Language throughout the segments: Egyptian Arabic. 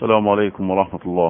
السلام عليكم ورحمة الله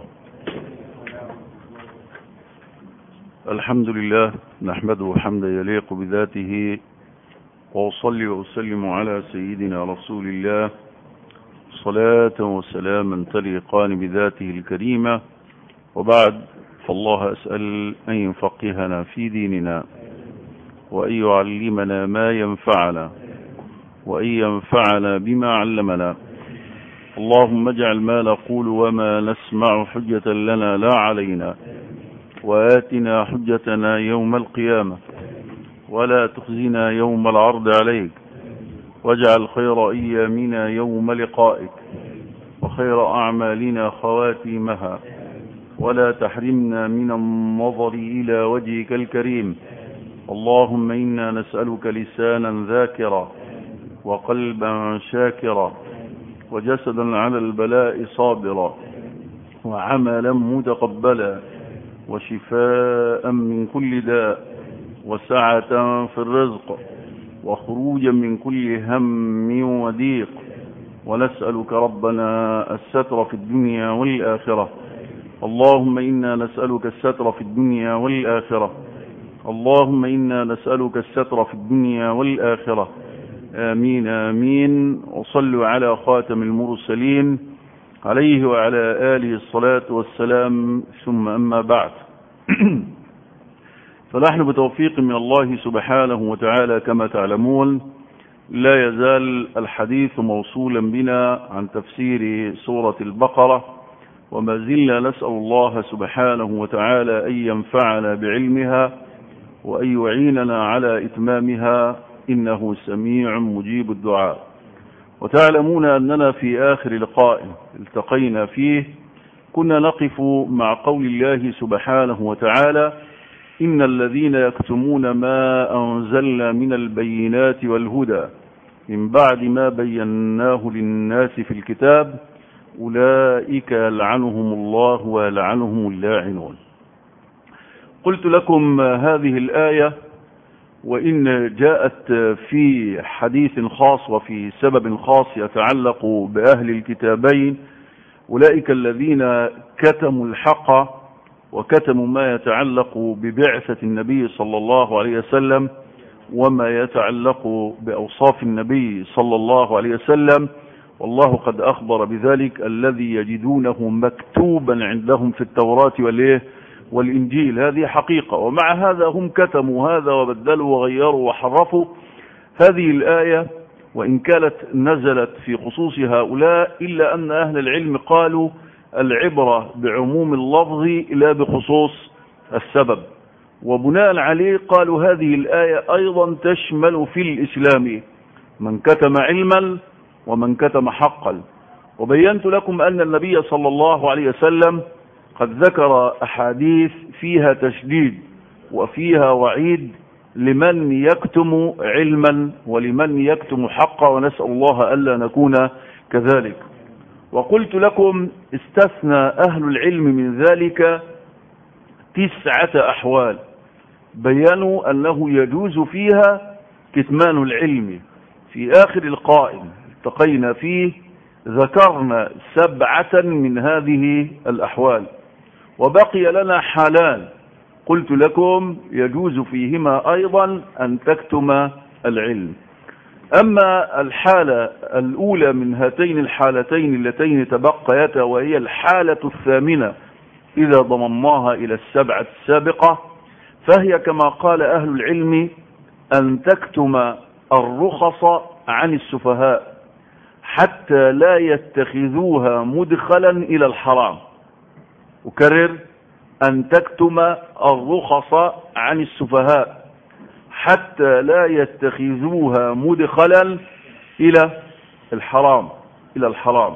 الحمد لله نحمده حمدا يليق بذاته وأصلي وأسلم على سيدنا رسول الله صلاة وسلاما تليقان بذاته الكريمة وبعد فالله أسأل أن يفقهنا في ديننا وأن يعلمنا ما ينفعنا وأن ينفعنا بما علمنا اللهم اجعل ما نقول وما نسمع حجة لنا لا علينا وآتنا حجتنا يوم القيامة ولا تخزنا يوم العرض عليك واجعل خير أيامنا يوم لقائك وخير أعمالنا خواتيمها ولا تحرمنا من النظر إلى وجهك الكريم اللهم إنا نسألك لسانا ذاكرا وقلبا شاكرا وجسدا على البلاء صابرا وعملا متقبلا وشفاء من كل داء وسعة في الرزق وخروجا من كل هم وضيق ونسألك ربنا الستر في الدنيا والآخرة اللهم إنا نسألك الستر في الدنيا والآخرة اللهم إنا نسألك الستر في الدنيا والآخرة آمين آمين وصلوا على خاتم المرسلين عليه وعلى آله الصلاة والسلام ثم أما بعد فنحن بتوفيق من الله سبحانه وتعالى كما تعلمون لا يزال الحديث موصولا بنا عن تفسير سورة البقرة وما زلنا نسأل الله سبحانه وتعالى أن ينفعنا بعلمها وأن يعيننا على إتمامها إنه سميع مجيب الدعاء وتعلمون أننا في آخر لقاء التقينا فيه كنا نقف مع قول الله سبحانه وتعالى إن الذين يكتمون ما أنزلنا من البينات والهدى من بعد ما بيناه للناس في الكتاب أولئك يلعنهم الله ويلعنهم اللاعنون قلت لكم هذه الآية وإن جاءت في حديث خاص وفي سبب خاص يتعلق بأهل الكتابين أولئك الذين كتموا الحق وكتموا ما يتعلق ببعثة النبي صلى الله عليه وسلم وما يتعلق بأوصاف النبي صلى الله عليه وسلم والله قد أخبر بذلك الذي يجدونه مكتوبا عندهم في التوراة والإيه والإنجيل هذه حقيقة ومع هذا هم كتموا هذا وبدلوا وغيروا وحرفوا هذه الآية وإن كانت نزلت في خصوص هؤلاء إلا أن أهل العلم قالوا العبرة بعموم اللفظ لا بخصوص السبب وبناء عليه قالوا هذه الآية أيضا تشمل في الإسلام من كتم علما ومن كتم حقا وبينت لكم أن النبي صلى الله عليه وسلم قد ذكر أحاديث فيها تشديد وفيها وعيد لمن يكتم علما ولمن يكتم حقا ونسأل الله ألا نكون كذلك وقلت لكم استثنى أهل العلم من ذلك تسعة أحوال بيانوا أنه يجوز فيها كتمان العلم في آخر القائم التقينا فيه ذكرنا سبعة من هذه الأحوال وبقي لنا حالان قلت لكم يجوز فيهما أيضا أن تكتم العلم أما الحالة الأولى من هاتين الحالتين اللتين تبقيتا وهي الحالة الثامنة إذا ضمناها إلى السبعة السابقة فهي كما قال أهل العلم أن تكتم الرخص عن السفهاء حتى لا يتخذوها مدخلا إلى الحرام أكرر أن تكتم الرخص عن السفهاء حتى لا يتخذوها مدخلا إلى الحرام إلى الحرام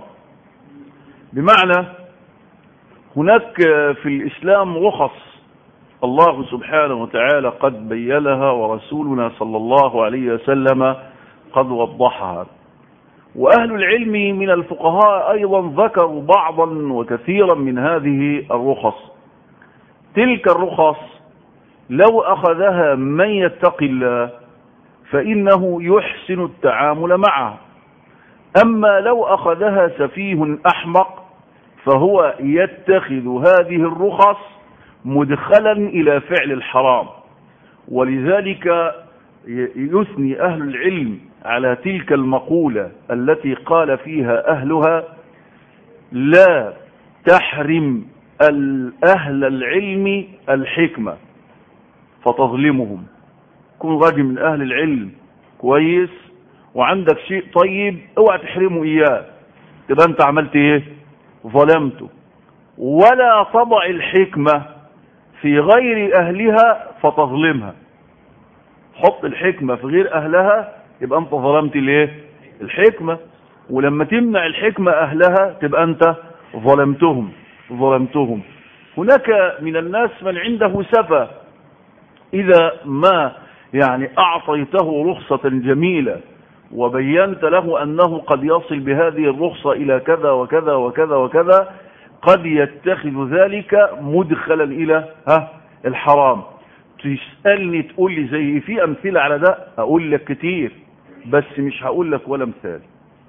بمعنى هناك في الإسلام رخص الله سبحانه وتعالى قد بينها ورسولنا صلى الله عليه وسلم قد وضحها وأهل العلم من الفقهاء أيضا ذكروا بعضا وكثيرا من هذه الرخص تلك الرخص لو أخذها من يتقي الله فإنه يحسن التعامل معها أما لو أخذها سفيه أحمق فهو يتخذ هذه الرخص مدخلا إلى فعل الحرام ولذلك يثني أهل العلم على تلك المقولة التي قال فيها أهلها لا تحرم أهل العلم الحكمة فتظلمهم كن راجل من أهل العلم كويس وعندك شيء طيب اوعى تحرمه إياه تبقى أنت عملت إيه ظلمته ولا تضع الحكمة في غير أهلها فتظلمها حط الحكمة في غير أهلها يبقى أنت ظلمت ليه الحكمة ولما تمنع الحكمة أهلها تبقى أنت ظلمتهم ظلمتهم هناك من الناس من عنده سفة إذا ما يعني أعطيته رخصة جميلة وبينت له أنه قد يصل بهذه الرخصة إلى كذا وكذا وكذا وكذا قد يتخذ ذلك مدخلا إلى ها الحرام تسألني تقول لي زي في أمثلة على ده أقول لك كتير بس مش هقول لك ولا مثال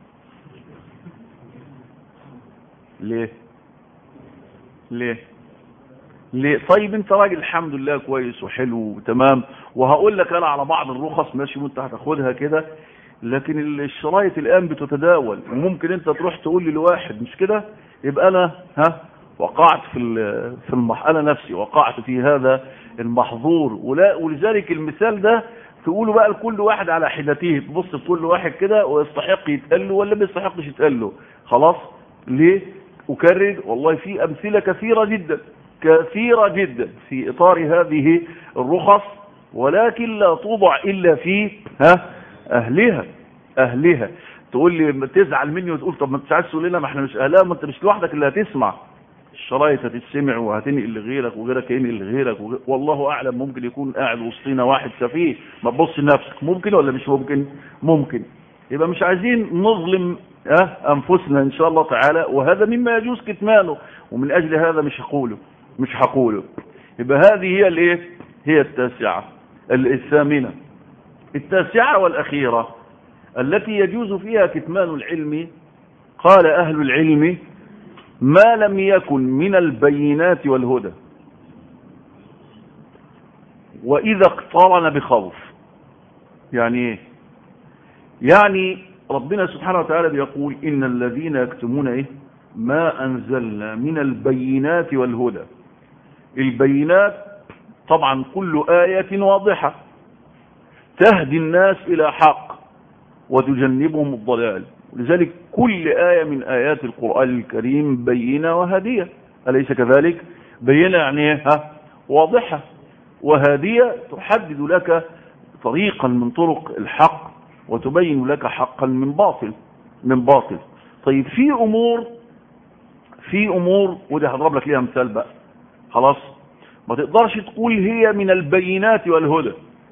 ليه ليه ليه طيب انت راجل الحمد لله كويس وحلو وتمام وهقول لك انا على بعض الرخص ماشي وانت هتاخدها كده لكن الشرايط الان بتتداول وممكن انت تروح تقول لي لواحد مش كده يبقى انا ها وقعت في في المح... انا نفسي وقعت في هذا المحظور ولا ولذلك المثال ده تقولوا بقى لكل واحد على حدته تبص لكل واحد كده ويستحق يتقال له ولا ما يستحقش يتقال له خلاص ليه اكرر والله في امثله كثيره جدا كثيره جدا في اطار هذه الرخص ولكن لا توضع الا في ها اهلها اهلها تقول لي تزعل مني وتقول طب ما انت عايز تقول لنا ما احنا مش اهلها ما انت مش لوحدك اللي هتسمع الشرايط هتتسمع وهتنقل لغيرك وغيرك هينقل لغيرك وغير... والله اعلم ممكن يكون قاعد وسطينا واحد سفيه ما تبص لنفسك ممكن ولا مش ممكن ممكن يبقى مش عايزين نظلم اه انفسنا ان شاء الله تعالى وهذا مما يجوز كتمانه ومن اجل هذا مش هقوله مش هقوله يبقى هذه هي الايه هي التاسعه الثامنه التاسعه والاخيره التي يجوز فيها كتمان العلم قال اهل العلم ما لم يكن من البينات والهدى وإذا اقترن بخوف يعني ايه يعني ربنا سبحانه وتعالى بيقول إن الذين يكتمون إيه ما أنزلنا من البينات والهدى البينات طبعا كل آية واضحة تهدي الناس إلى حق وتجنبهم الضلال لذلك كل آية من آيات القرآن الكريم بينة وهادية أليس كذلك بينة يعني ها واضحة وهادية تحدد لك طريقا من طرق الحق وتبين لك حقا من باطل من باطل طيب في أمور في أمور ودي هضرب لك ليها مثال بقى خلاص ما تقدرش تقول هي من البينات والهدى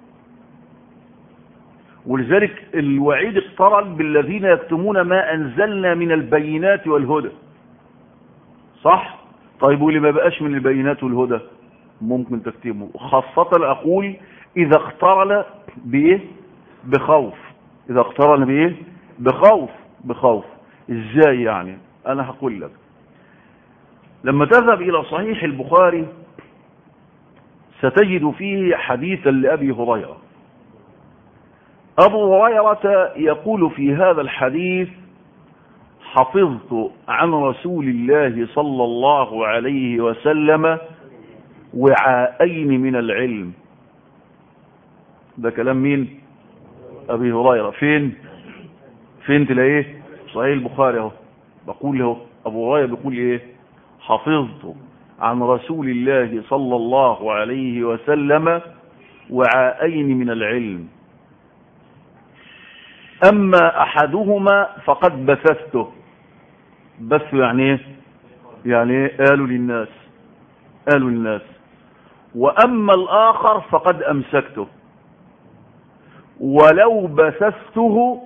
ولذلك الوعيد اقترن بالذين يكتمون ما أنزلنا من البينات والهدى صح طيب واللي ما بقاش من البينات والهدى ممكن تكتمه خاصة أقول إذا اقترن بإيه بخوف إذا اقترن بإيه بخوف بخوف إزاي يعني أنا هقول لك لما تذهب إلى صحيح البخاري ستجد فيه حديثا لأبي هريرة أبو هريرة يقول في هذا الحديث حفظت عن رسول الله صلى الله عليه وسلم وعاءين من العلم ده كلام مين أبي هريرة فين فين تلاقيه صحيح البخاري اهو بقول له أبو هريرة بيقول إيه حفظت عن رسول الله صلى الله عليه وسلم وعاءين من العلم أما أحدهما فقد بثثته بث يعني ايه يعني ايه قالوا للناس قالوا للناس وأما الآخر فقد أمسكته ولو بثثته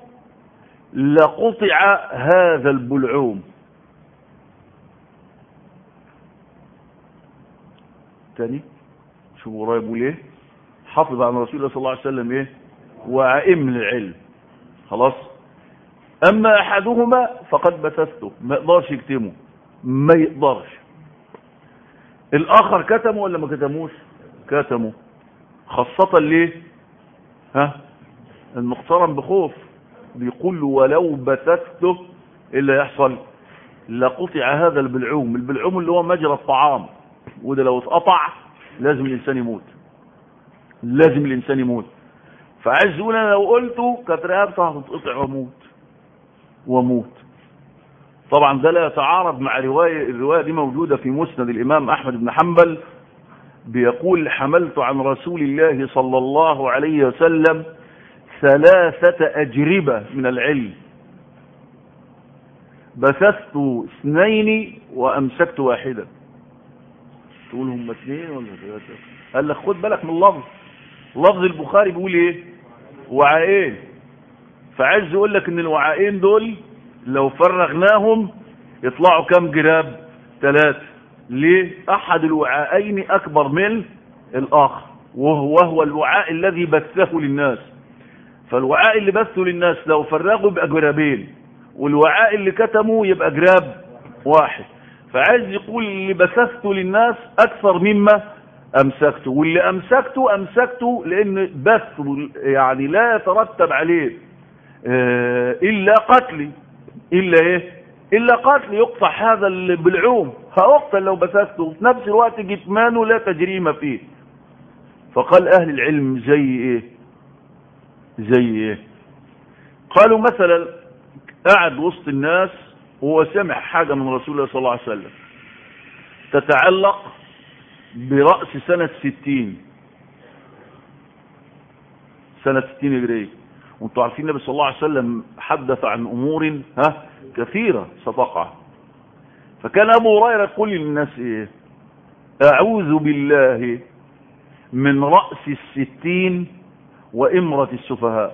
لقطع هذا البلعوم تاني شوفوا ورايا بيقول ايه حافظ عن رسول الله صلى الله عليه وسلم ايه وعائم العلم خلاص اما احدهما فقد بثثته ما يقدرش يكتمه ما يقدرش الاخر كتمه ولا ما كتموش كتمه خاصة ليه ها المقترن بخوف بيقول له ولو بثثته الا يحصل لقطع هذا البلعوم البلعوم اللي هو مجرى الطعام وده لو اتقطع لازم الانسان يموت لازم الانسان يموت فعايز يقول انا لو قلته كانت رقبته هتتقطع واموت واموت طبعا ده لا يتعارض مع رواية الرواية دي موجودة في مسند الإمام أحمد بن حنبل بيقول حملت عن رسول الله صلى الله عليه وسلم ثلاثة أجربة من العلم بثثت اثنين وأمسكت واحدا تقول هم اثنين ولا ثلاثة قال لك خد بالك من اللفظ لفظ البخاري بيقول ايه وعاءين فعايز يقول لك ان الوعاءين دول لو فرغناهم يطلعوا كم جراب ثلاثة ليه احد الوعاءين اكبر من الاخر وهو هو الوعاء الذي بثه للناس فالوعاء اللي بثه للناس لو فرغوا يبقى جرابين والوعاء اللي كتمه يبقى جراب واحد فعايز يقول اللي بثثته للناس اكثر مما امسكته واللي امسكته امسكته لان بث يعني لا يترتب عليه اه الا قتلي الا ايه الا قتل يقطع هذا بالعوم هاقتل لو بثثته وفي نفس الوقت جتمانه لا تجريم فيه فقال اهل العلم زي ايه زي ايه قالوا مثلا قاعد وسط الناس وهو سمع حاجة من رسول الله صلى الله عليه وسلم تتعلق برأس سنة ستين سنة ستين هجرية وانتم عارفين النبي صلى الله عليه وسلم حدث عن أمور ها كثيرة ستقع فكان أبو هريرة يقول للناس إيه أعوذ بالله من رأس الستين وإمرة السفهاء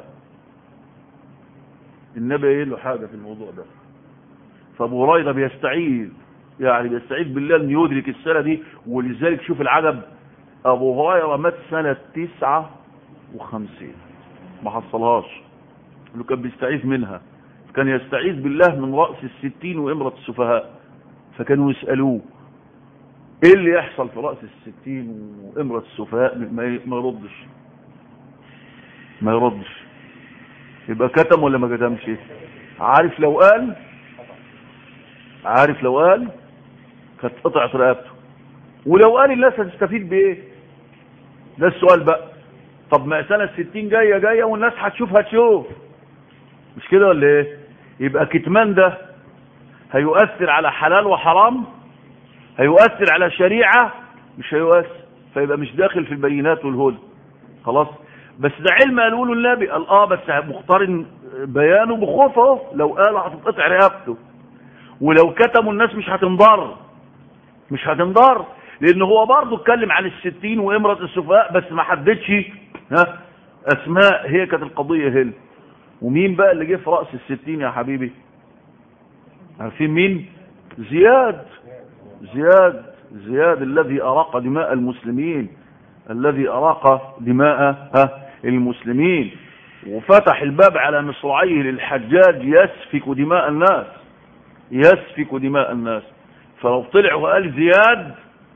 النبي قايل له حاجة في الموضوع ده فابو هريره بيستعيذ يعني بيستعيذ بالله ان يدرك السنه دي ولذلك شوف العجب ابو هريره مات سنه تسعة وخمسين ما حصلهاش اللي كان بيستعيذ منها كان يستعيذ بالله من رأس الستين وإمرة السفهاء فكانوا يسألوه ايه اللي يحصل في رأس الستين وإمرة السفهاء ما يردش ما يردش يبقى كتم ولا ما كتمش عارف لو قال عارف لو قال كانت قطعت رقبته ولو قال الناس هتستفيد بايه ده السؤال بقى طب ما سنة الستين جاية جاية والناس هتشوف هتشوف مش كده ولا ايه يبقى كتمان ده هيؤثر على حلال وحرام هيؤثر على شريعة مش هيؤثر فيبقى مش داخل في البينات والهدى خلاص بس ده علم قالوا له النبي قال اه بس مقترن بيانه بخوف اهو لو قال هتتقطع رقبته ولو كتموا الناس مش هتنضر مش هتنضر لان هو برضه اتكلم عن الستين وامرة السفهاء بس ما حددش ها اسماء هي كانت القضية هنا ومين بقى اللي جه في رأس الستين يا حبيبي عارفين مين زياد زياد زياد الذي أراق دماء المسلمين الذي أراق دماء ها المسلمين وفتح الباب على مصراعيه للحجاج يسفك دماء الناس يسفك دماء الناس فلو طلع وقال زياد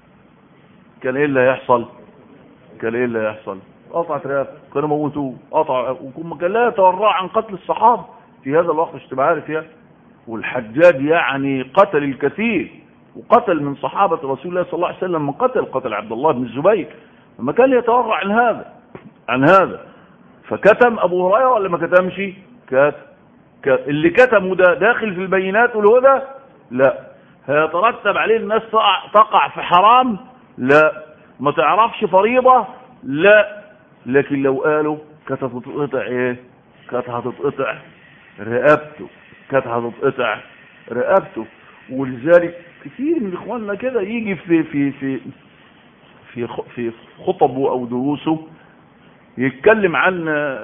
كان ايه اللي هيحصل كان ايه اللي هيحصل قطعت رقبته كانوا موتوه قطع وكان لا يتورع عن قتل الصحابه في هذا الوقت مش تبقى عارف يا والحجاج يعني قتل الكثير وقتل من صحابة رسول الله صلى الله عليه وسلم من قتل قتل عبد الله بن الزبير فما كان يتورع عن هذا عن هذا فكتم ابو هريره ولا ما كتمش كتم اللي كتمه ده داخل في البينات والهدى لا هيترتب عليه الناس تقع, تقع في حرام لا ما تعرفش فريضة لا لكن لو قالوا كانت هتتقطع ايه كانت هتتقطع رقبته كانت هتتقطع رقبته ولذلك كثير من اخواننا كده يجي في في في في في خطبه او دروسه يتكلم عن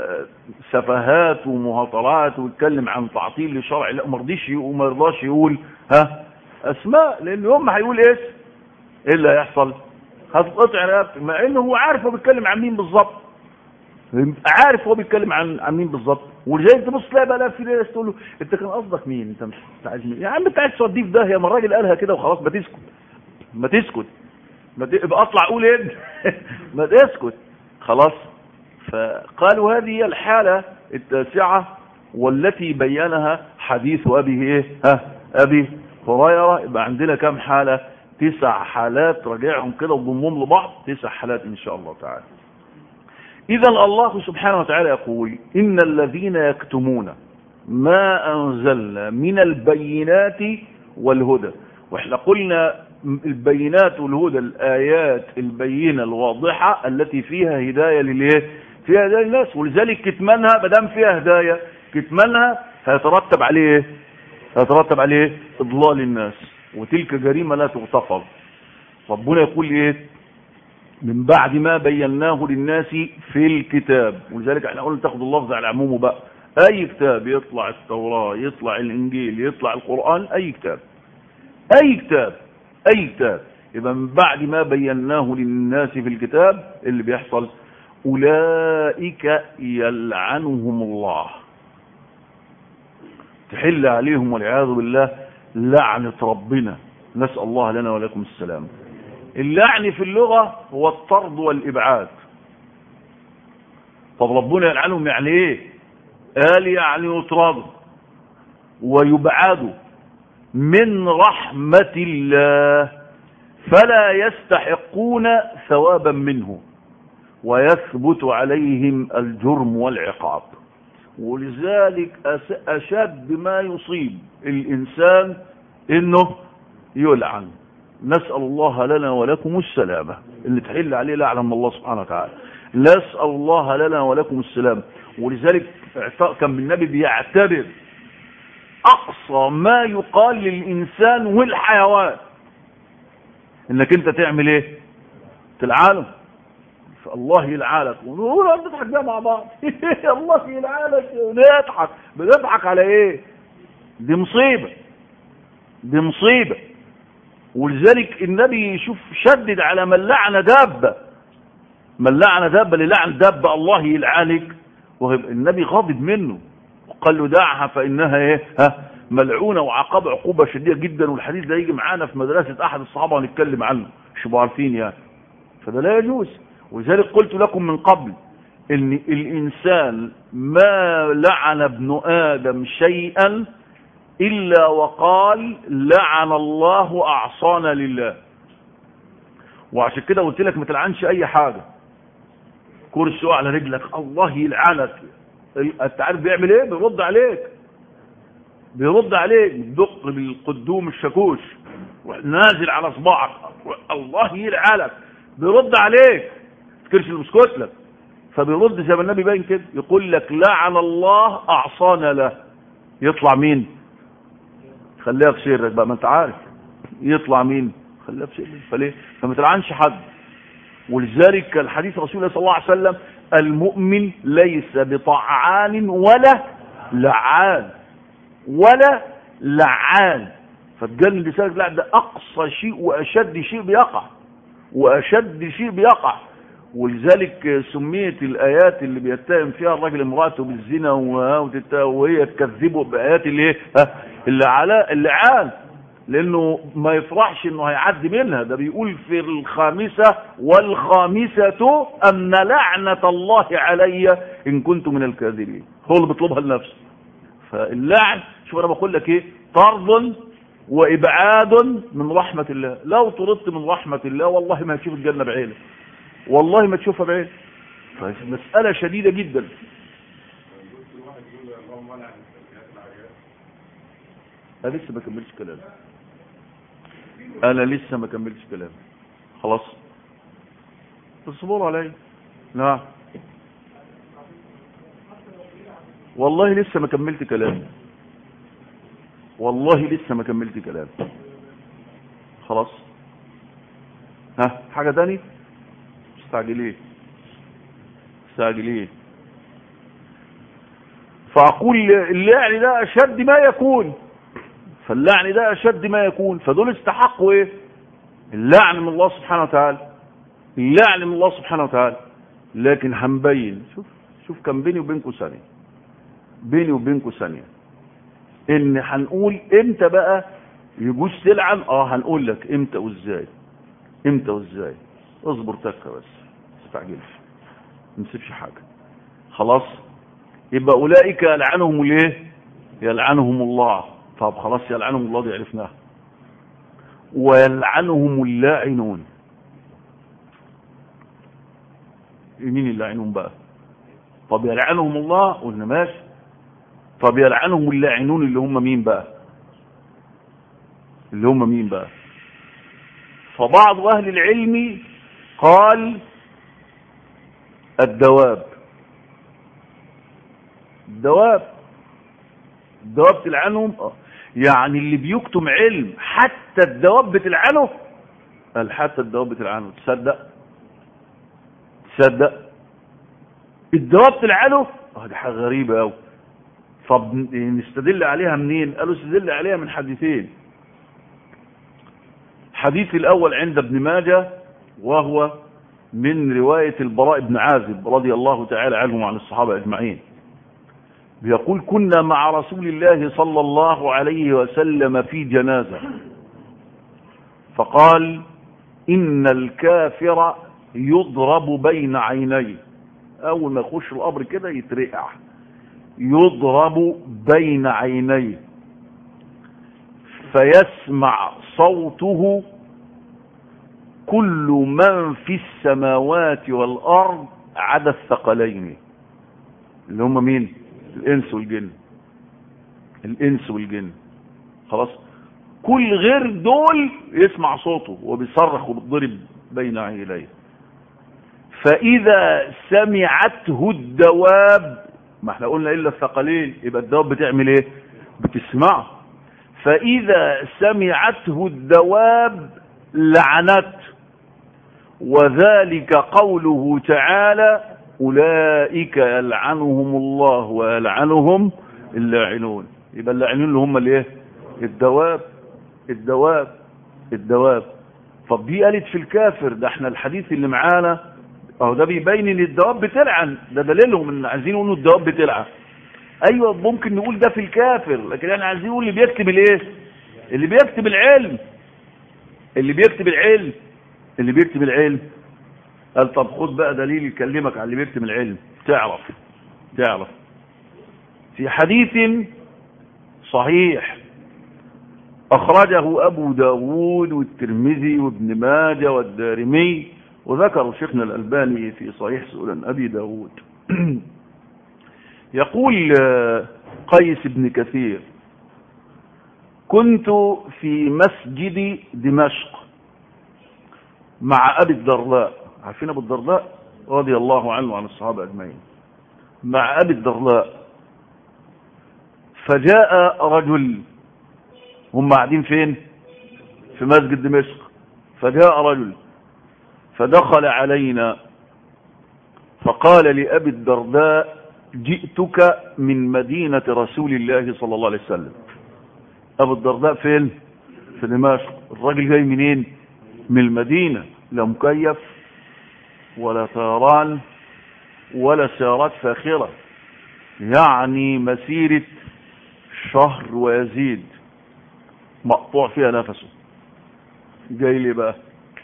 سفهات ومهاترات ويتكلم عن تعطيل لشرع لا ما رضيش وما يرضاش يقول ها اسماء لان يوم ما هيقول اسم ايه اللي هيحصل هتتقطع رقبته مع انه هو عارف هو بيتكلم عن مين بالظبط عارف هو بيتكلم عن عن مين بالظبط ولذلك تبص تلاقي بقى لا في ناس تقول له انت كان قصدك مين انت مش أنت عايز مين يا عم انت عايز توديه في داهيه ما الراجل قالها كده وخلاص ما تسكت ما تسكت ما ت... يبقى اطلع قول ايه ما تسكت خلاص فقالوا هذه هي الحاله التاسعه والتي بينها حديث ابي ايه ها ابي هريره يبقى عندنا كم حاله تسع حالات راجعهم كده وضمهم لبعض تسع حالات ان شاء الله تعالى اذا الله سبحانه وتعالى يقول ان الذين يكتمون ما انزلنا من البينات والهدى واحنا قلنا البينات والهدى الايات البينه الواضحه التي فيها هدايه للايه فيها هدايه للناس ولذلك كتمانها ما دام فيها هدايه كتمانها هيترتب عليه ايه هيترتب عليه اضلال الناس وتلك جريمه لا تغتفر ربنا يقول ايه من بعد ما بيناه للناس في الكتاب ولذلك احنا قلنا تاخد اللفظ على عمومه بقى اي كتاب يطلع التوراه يطلع الانجيل يطلع القران اي كتاب اي كتاب اي كتاب يبقى من بعد ما بيناه للناس في الكتاب اللي بيحصل اولئك يلعنهم الله تحل عليهم والعياذ بالله لعنة ربنا نسأل الله لنا ولكم السلام اللعن في اللغة هو الطرد والإبعاد طب ربنا يلعنهم يعني ايه قال يعني يطردوا ويبعدوا من رحمة الله فلا يستحقون ثوابا منه ويثبت عليهم الجرم والعقاب ولذلك أشد ما يصيب الإنسان إنه يلعن نسأل الله لنا ولكم السلامة اللي تحل عليه لعنة الله سبحانه وتعالى نسأل الله لنا ولكم السلامة ولذلك كان النبي بيعتبر أقصى ما يقال للإنسان والحيوان إنك أنت تعمل إيه تلعنه الله يلعانك ونقول نضحك بقى مع بعض الله يلعانك ونضحك بنضحك على ايه دي مصيبة دي مصيبة ولذلك النبي يشوف شدد على من لعن دابة من لعن دابة اللي لعن دابة الله يلعانك النبي غاضب منه وقال له دعها فإنها ايه ها ملعونة وعقاب عقوبة شديدة جدا والحديث ده يجي معانا في مدرسة أحد الصحابة ونتكلم عنه شو عارفين يعني فده لا يجوز ولذلك قلت لكم من قبل ان الانسان ما لعن ابن ادم شيئا الا وقال لعن الله اعصانا لله وعشان كده قلت لك ما تلعنش اي حاجه كرسي على رجلك الله يلعنك انت عارف بيعمل ايه بيرد عليك بيرد عليك دق بالقدوم الشاكوش نازل على صباعك الله يلعنك بيرد عليك تفكرش المسكوت لك فبيرد زي ما النبي باين كده يقول لك لعن الله اعصانا له يطلع مين خليها في سرك بقى ما انت عارف يطلع مين خليها في سرك فليه فما تلعنش حد ولذلك الحديث رسول الله صلى الله عليه وسلم المؤمن ليس بطعان ولا لعان ولا لعان فتجنن لسانك لا ده اقصى شيء واشد شيء بيقع واشد شيء بيقع ولذلك سميت الآيات اللي بيتهم فيها الراجل امرأته بالزنا وهي تكذبه بآيات اللي اللي على اللي عال لأنه ما يفرحش إنه هيعدي منها ده بيقول في الخامسة والخامسة أن لعنة الله علي إن كنت من الكاذبين هو اللي بيطلبها لنفسه فاللعن شوف أنا بقول لك إيه طرد وإبعاد من رحمة الله لو طردت من رحمة الله والله ما هتشوف الجنة بعينك والله ما تشوفها بعين مسألة شديدة جدا أنا لسه ما كملتش كلام أنا لسه ما كملتش كلام خلاص تصبروا علي نعم والله لسه ما كملت كلام والله لسه ما كملت كلام خلاص ها حاجة تاني مستعجلين مستعجلين فأقول اللعن ده أشد ما يكون فاللعن ده أشد ما يكون فدول استحقوا إيه اللعن من الله سبحانه وتعالى اللعن من الله سبحانه وتعالى لكن هنبين شوف شوف كان بيني وبينكم ثانيه بيني وبينكم ثانيه ان هنقول امتى بقى يجوز تلعن اه هنقول لك امتى وازاي امتى وازاي اصبر تكه بس ما تستعجلش ما نسيبش حاجه خلاص يبقى اولئك يلعنهم الايه يلعنهم الله طب خلاص يلعنهم الله دي عرفناها ويلعنهم اللاعنون مين اللاعنون بقى طب يلعنهم الله قلنا ماشي طب يلعنهم اللاعنون اللي هم مين بقى اللي هم مين بقى فبعض اهل العلم قال الدواب الدواب الدواب تلعنهم اه يعني اللي بيكتم علم حتى الدواب بتلعنه قال حتى الدواب بتلعنه تصدق تصدق الدواب تلعنه اه دي حاجه غريبه قوي طب نستدل عليها منين قالوا استدل عليها من حديثين الحديث الاول عند ابن ماجه وهو من روايه البراء بن عازب رضي الله تعالى عنهم وعن الصحابه اجمعين بيقول كنا مع رسول الله صلى الله عليه وسلم في جنازة فقال إن الكافر يضرب بين عينيه أول ما يخش القبر كده يترقع يضرب بين عينيه فيسمع صوته كل من في السماوات والأرض عدا الثقلين اللي هم مين الانس والجن الانس والجن خلاص كل غير دول يسمع صوته وبيصرخ وبيضرب بين عينيه فاذا سمعته الدواب ما احنا قلنا الا الثقلين يبقى الدواب بتعمل ايه بتسمعه فاذا سمعته الدواب لعنت وذلك قوله تعالى أولئك يلعنهم الله ويلعنهم اللاعنون يبقى اللاعنون اللي هم الايه الدواب الدواب الدواب طب دي قالت في الكافر ده احنا الحديث اللي معانا اهو ده بيبين ان الدواب بتلعن ده دليلهم ان عايزين يقولوا الدواب بتلعن ايوه ممكن نقول ده في الكافر لكن احنا عايزين نقول اللي بيكتب الايه اللي بيكتب العلم اللي بيكتب العلم اللي بيكتب العلم قال طب خد بقى دليل يكلمك على اللي بيكتب العلم تعرف تعرف في حديث صحيح أخرجه أبو داود والترمذي وابن ماجه والدارمي وذكر شيخنا الألباني في صحيح سؤال أبي داود يقول قيس بن كثير كنت في مسجد دمشق مع أبي الدرداء عارفين ابو الدرداء رضي الله عنه وعن الصحابه اجمعين مع ابي الدرداء فجاء رجل هم قاعدين فين في مسجد دمشق فجاء رجل فدخل علينا فقال لأبي الدرداء جئتك من مدينة رسول الله صلى الله عليه وسلم أبو الدرداء فين في دمشق الراجل جاي منين من المدينة لا مكيف ولا طيران ولا سيارات فاخرة يعني مسيرة شهر ويزيد مقطوع فيها نفسه جاي ليه بقى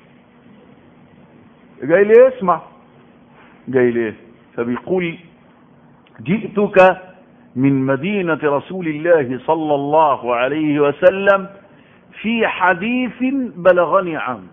جاي ليه اسمع جاي ليه فبيقول جئتك من مدينة رسول الله صلى الله عليه وسلم في حديث بلغني عنك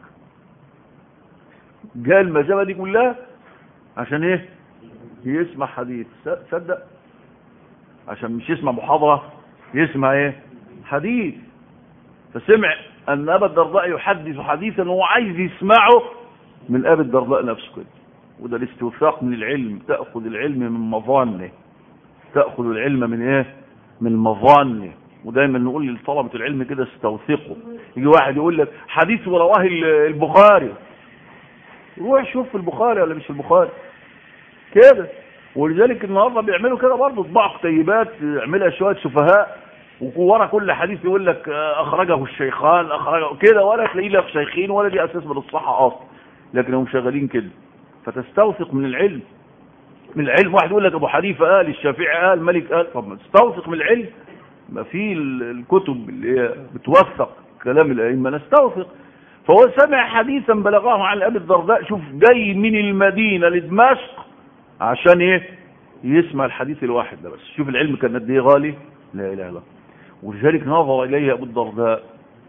جاء المسافة دي كلها عشان ايه يسمع حديث صدق عشان مش يسمع محاضرة يسمع ايه حديث فسمع ان ابا الدرداء يحدث حديثا وهو عايز يسمعه من ابي الدرداء نفسه كده وده الاستوثاق من العلم تأخذ العلم من مظانه تأخذ العلم من ايه من مظانه ودايما نقول لطلبة العلم كده استوثقوا يجي واحد يقول لك حديث ورواه البخاري روح شوف في البخاري ولا مش في البخاري كده ولذلك النهارده بيعملوا كده برضه طباع كتيبات يعملها شويه سفهاء وورا كل حديث يقول لك اخرجه الشيخان اخرجه كده ولا تلاقيه لا في شيخين ولا دي اساس من الصحه اصلا لكن هم شغالين كده فتستوثق من العلم من العلم واحد يقول لك ابو حنيفه قال الشافعي قال مالك قال طب ما تستوثق من العلم ما في الكتب اللي هي بتوثق كلام الائمه نستوثق فهو سمع حديثا بلغه عن ابي الدرداء شوف جاي من المدينه لدمشق عشان ايه يسمع الحديث الواحد ده بس شوف العلم كان قد ايه غالي لا اله الا الله ولذلك نظر اليه ابو الدرداء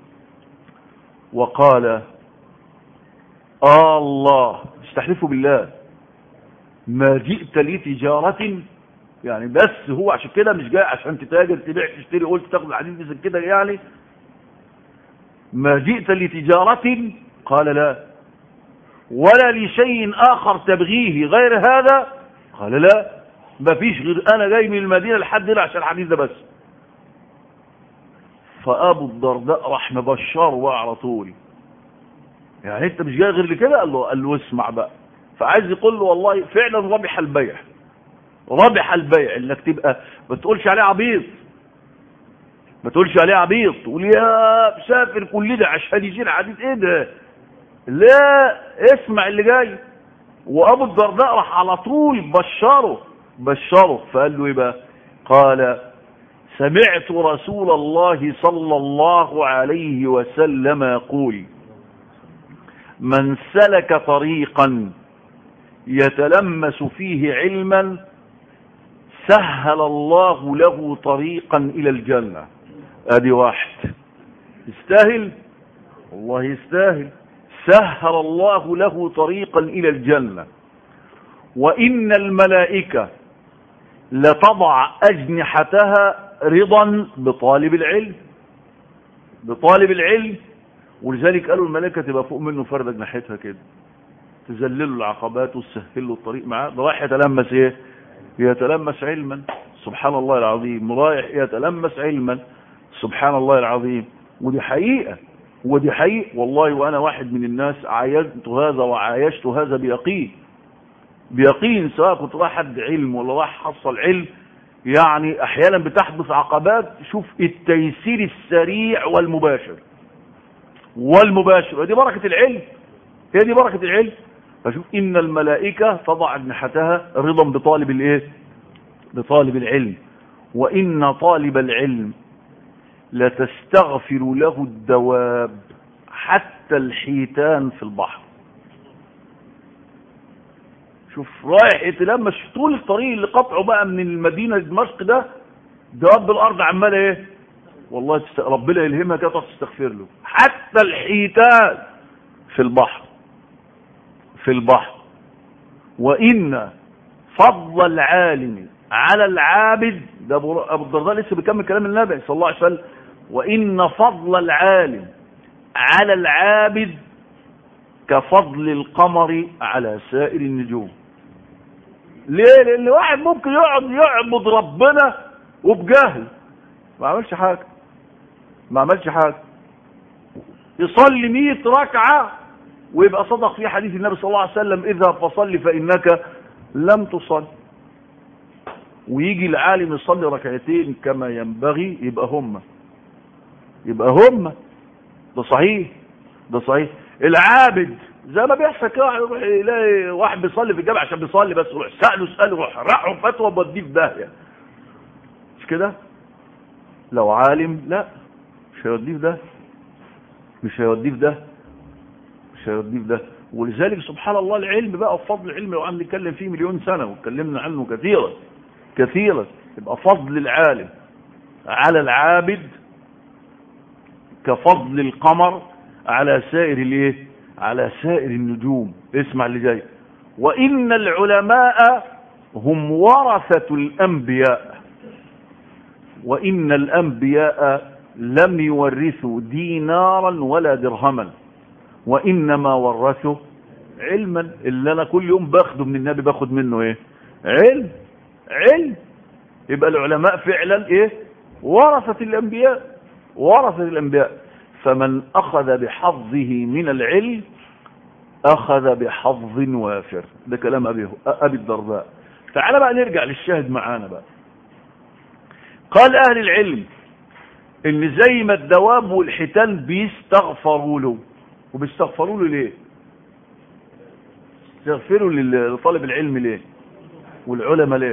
وقال آه الله استحلفوا بالله ما جئت لي تجارة يعني بس هو عشان كده مش جاي عشان تتاجر تبيع تشتري قلت تاخد الحديث دي كده يعني ما جئت لتجارة قال لا ولا لشيء آخر تبغيه غير هذا قال لا ما فيش غير أنا جاي من المدينة لحد هنا عشان الحديث ده بس فأبو الدرداء راح مبشره على طول يعني انت مش جاي غير لكده قال له قال له اسمع بقى فعايز يقول له والله فعلا ربح البيع ربح البيع انك تبقى ما تقولش عليه عبيط ما تقولش عليه عبيط تقول يا مسافر كل ده عشان يجي حديث ايه ده لا اسمع اللي جاي وابو الدرداء راح على طول بشره بشره فقال له ايه بقى قال سمعت رسول الله صلى الله عليه وسلم يقول من سلك طريقا يتلمس فيه علما سهل الله له طريقا الى الجنة ادي واحد يستاهل والله يستاهل سهل الله له طريقا الى الجنة وان الملائكة لتضع اجنحتها رضا بطالب العلم بطالب العلم ولذلك قالوا الملائكة تبقى فوق منه فرد جناحتها كده تذلله العقبات وتسهل له الطريق معاه ده رايح يتلمس ايه يتلمس علما سبحان الله العظيم رايح يتلمس علما سبحان الله العظيم ودي حقيقة ودي حقيقة والله وانا واحد من الناس عايشت هذا وعايشت هذا بيقين بيقين سواء كنت رايح حد علم ولا رايح حصل علم يعني احيانا بتحدث عقبات شوف التيسير السريع والمباشر والمباشر ودي بركة العلم هي دي بركة العلم فشوف ان الملائكة تضع اجنحتها رضا بطالب الايه بطالب العلم وان طالب العلم لتستغفر له الدواب حتى الحيتان في البحر شوف رايح يتلمس طول الطريق اللي قطعه بقى من المدينة لدمشق ده دواب الارض عماله ايه والله تست... ربنا يلهمها كده تروح تستغفر له حتى الحيتان في البحر في البحر وإن فضل العالم على العابد ده أبو الدرداء لسه بيكمل كلام النبي صلى الله عليه وسلم وإن فضل العالم على العابد كفضل القمر على سائر النجوم ليه لان واحد ممكن يقعد يعبد ربنا وبجهل ما عملش حاجه ما عملش حاجه يصلي 100 ركعه ويبقى صدق في حديث النبي صلى الله عليه وسلم اذهب فصلي فانك لم تصل ويجي العالم يصلي ركعتين كما ينبغي يبقى هم يبقى هم ده صحيح ده صحيح العابد زي ما بيحصل كده يروح يلاقي واحد بيصلي في الجامع عشان بيصلي بس يروح سأله سأله يروح راحوا فتوى بوديه في داهيه مش كده لو عالم لا مش هيوديه في ده مش هيوديه في ده مش هيوديه في ده ولذلك سبحان الله العلم بقى فضل العلم لو عم نتكلم فيه مليون سنة واتكلمنا عنه كثيرا كثيرا يبقى فضل العالم على العابد كفضل القمر على سائر الايه على سائر النجوم اسمع اللي جاي وان العلماء هم ورثة الانبياء وان الانبياء لم يورثوا دينارا ولا درهما وانما ورثوا علما اللي انا كل يوم باخده من النبي باخد منه ايه علم علم يبقى العلماء فعلا ايه ورثة الانبياء ورثة الانبياء فمن اخذ بحظه من العلم اخذ بحظ وافر ده كلام ابي ابي الدرداء تعال بقى نرجع للشاهد معانا بقى قال اهل العلم ان زي ما الدواب والحيتان بيستغفروا له وبيستغفروا له ليه استغفروا لطالب العلم ليه والعلماء ليه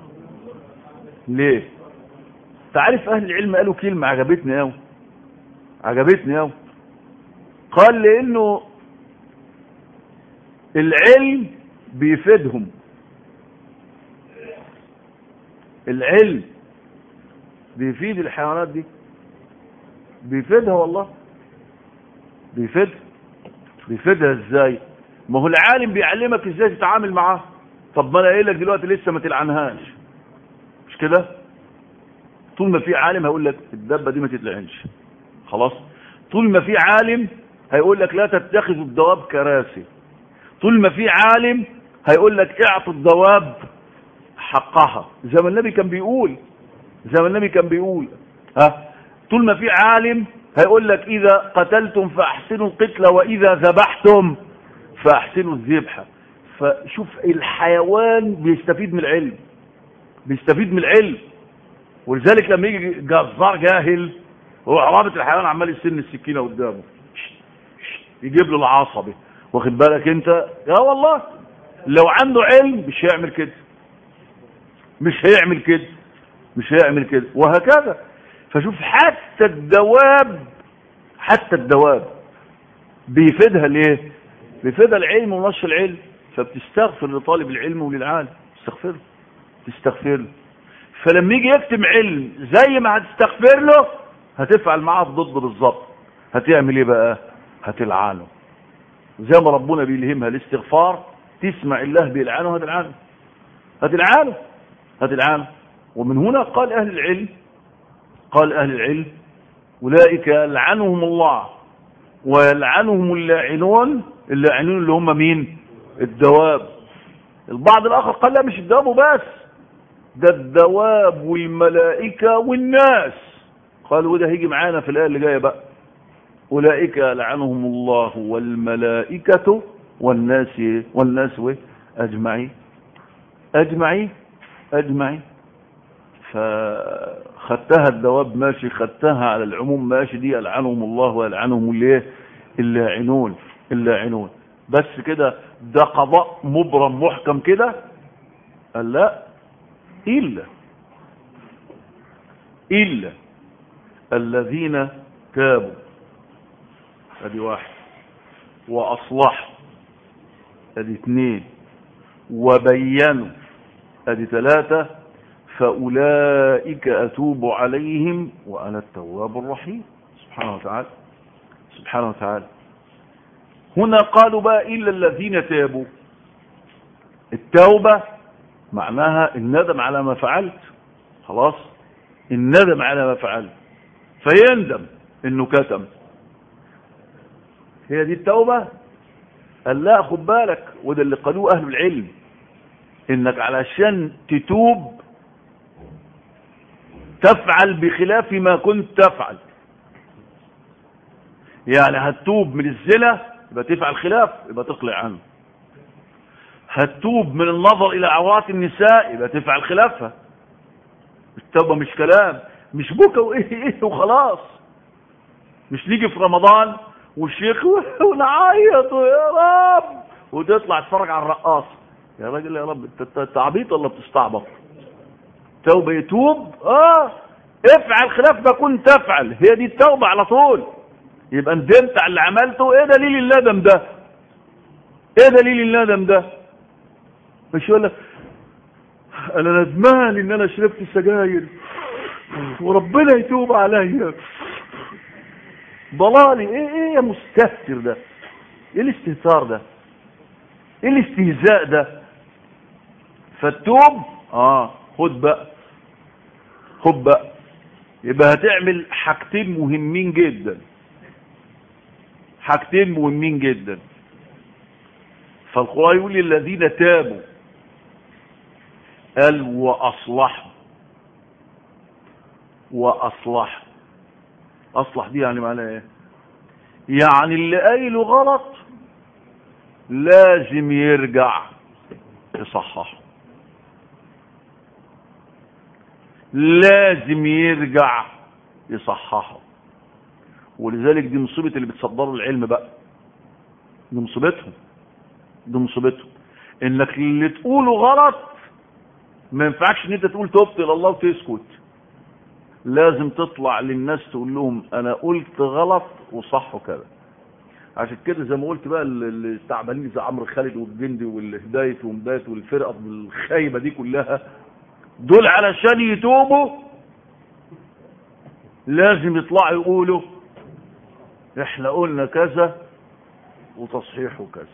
ليه تعرف اهل العلم قالوا كلمة عجبتني قوي عجبتني قوي قال لانه العلم بيفيدهم العلم بيفيد الحيوانات دي بيفيدها والله بيفيدها بيفيدها ازاي ما هو العالم بيعلمك ازاي تتعامل معاه طب ما انا قايل لك دلوقتي لسه ما تلعنهاش مش كده طول ما في عالم هيقول لك الدبه دي ما تتلعنش خلاص طول ما في عالم هيقول لك لا تتخذوا الدواب كراسي طول ما في عالم هيقول لك اعطوا الدواب حقها زي ما النبي كان بيقول زي ما النبي كان بيقول ها طول ما في عالم هيقول لك اذا قتلتم فاحسنوا القتل واذا ذبحتم فاحسنوا الذبحه فشوف الحيوان بيستفيد من العلم بيستفيد من العلم ولذلك لما يجي جزار جاهل هو رابط الحيوان عمال يسن السكينه قدامه يجيب له العصبي واخد بالك انت يا والله لو عنده علم مش هيعمل كده مش هيعمل كده مش هيعمل كده وهكذا فشوف حتى الدواب حتى الدواب بيفيدها ليه بيفيدها العلم ونشر العلم فبتستغفر لطالب العلم وللعالم تستغفر تستغفر له فلما يجي يكتم علم زي ما هتستغفر له هتفعل معاه ضد بالظبط هتعمل ايه بقى هتلعنه زي ما ربنا بيلهمها الاستغفار تسمع الله بيلعنه هتلعنه هتلعنه هتلعنه ومن هنا قال اهل العلم قال اهل العلم اولئك يلعنهم الله ويلعنهم اللاعنون اللاعنون اللي هم مين الدواب البعض الاخر قال لا مش الدواب وبس ده الدواب والملائكة والناس قال وده هيجي معانا في الآية اللي جاية بقى أولئك لعنهم الله والملائكة والناس والناس أجمعين أجمعين أجمعين فخدتها الدواب ماشي خدتها على العموم ماشي دي ألعنهم الله ويلعنهم اللي اللاعنون اللاعنون بس كده ده قضاء مبرم محكم كده قال لا إلا إلا الذين تابوا ادي واحد واصلحوا ادي اثنين وبينوا ادي ثلاثة فاولئك اتوب عليهم وانا التواب الرحيم سبحانه وتعالى سبحانه وتعالى هنا قالوا بقى الا الذين تابوا التوبة معناها الندم على ما فعلت خلاص الندم على ما فعلت فيندم انه كتم هي دي التوبة قال لا خد بالك وده اللي قالوه اهل العلم انك علشان تتوب تفعل بخلاف ما كنت تفعل يعني هتتوب من الزنا يبقى تفعل خلاف يبقى تقلع عنه هتتوب من النظر الى عورات النساء يبقى تفعل خلافها التوبة مش كلام مش بكى وايه ايه وخلاص مش نيجي في رمضان والشيخ ونعيط يا رب وتطلع تتفرج على الرقاص يا راجل يا رب انت عبيط ولا بتستعبط توبة يتوب اه افعل خلاف ما كنت تفعل هي دي التوبة على طول يبقى ندمت على اللي عملته ايه دليل الندم ده ايه دليل الندم ده مش يقول لك انا ندمان ان انا شربت السجاير وربنا يتوب عليا ضلالي ايه ايه يا مستهتر ده ايه الاستهتار ده ايه الاستهزاء ده فالتوب اه خد بقى خد بقى يبقى هتعمل حاجتين مهمين جدا حاجتين مهمين جدا فالقرآن يقول الذين تابوا قال وأصلحوا وأصلحوا أصلح دي يعني معناها إيه يعني اللي قايله غلط لازم يرجع يصحح لازم يرجع يصححه ولذلك دي مصيبة اللي بتصدروا العلم بقى دي مصيبتهم دي مصيبتهم انك اللي تقوله غلط ما ينفعش ان انت تقول تبت الى الله وتسكت لازم تطلع للناس تقول لهم انا قلت غلط وصح كذا عشان كده زي ما قلت بقى التعبانين زي عمرو خالد والجندي والهدايه ومدايه والفرقه الخايبه دي كلها دول علشان يتوبوا لازم يطلعوا يقولوا احنا قلنا كذا وتصحيحه كذا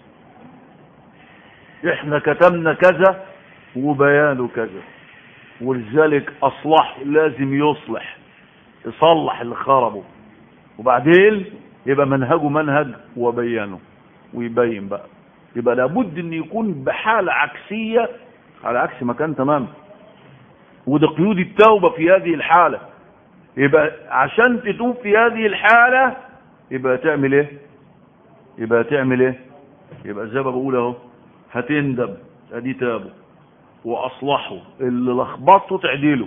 احنا كتمنا كذا وبيانه كذا ولذلك اصلح لازم يصلح يصلح اللي خربه وبعدين يبقى منهجه منهج وبيانه ويبين بقى يبقى لابد ان يكون بحالة عكسية على عكس ما كان تمام وده قيود التوبة في هذه الحالة يبقى عشان تتوب في هذه الحالة يبقى تعمل ايه يبقى تعمل ايه يبقى زي ما بقول اهو هتندم ادي تابه واصلحه اللي لخبطه تعديله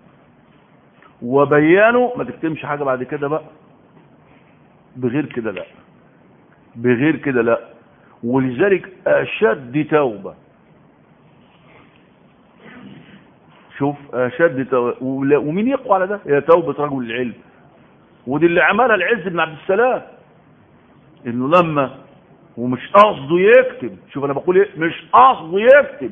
وبيانه ما تكتمش حاجة بعد كده بقى بغير كده لا بغير كده لا ولذلك اشد توبة شوف اشد توبة ومين يقوى على ده هي توبة رجل العلم ودي اللي عملها العز بن عبد السلام انه لما ومش قصده يكتب شوف انا بقول ايه مش قصده يكتب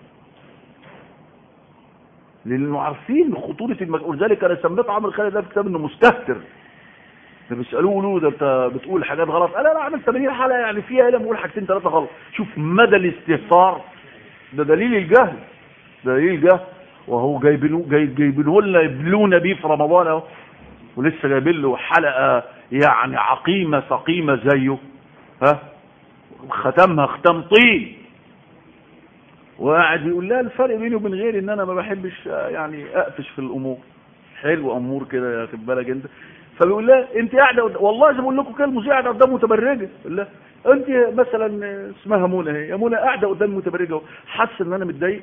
لانه عارفين خطوره المسؤول ذلك انا سميت عمرو خالد ده في كتاب انه مستهتر فبيسالوه يقولوا ده انت بتقول حاجات غلط قال انا عملت 80 حلقه يعني فيها هنا بقول حاجتين ثلاثه غلط شوف مدى الاستهتار ده دليل الجهل ده دليل الجهل وهو جايبينه جايبينه لنا يبلونا بيه في رمضان اهو ولسه جايبين له حلقه يعني عقيمه سقيمه زيه ها ختمها ختم طين وقاعد يقول لا الفرق بيني وبين غيري ان انا ما بحبش يعني اقفش في الامور حلو امور كده يا خد بالك انت فبيقول لها انت قاعده والله زي ما بقول لكم كده المذيع قاعده قدام متبرجه يقول لها انت مثلا اسمها منى اهي يا منى قاعده قدام متبرجه حاسه ان انا متضايق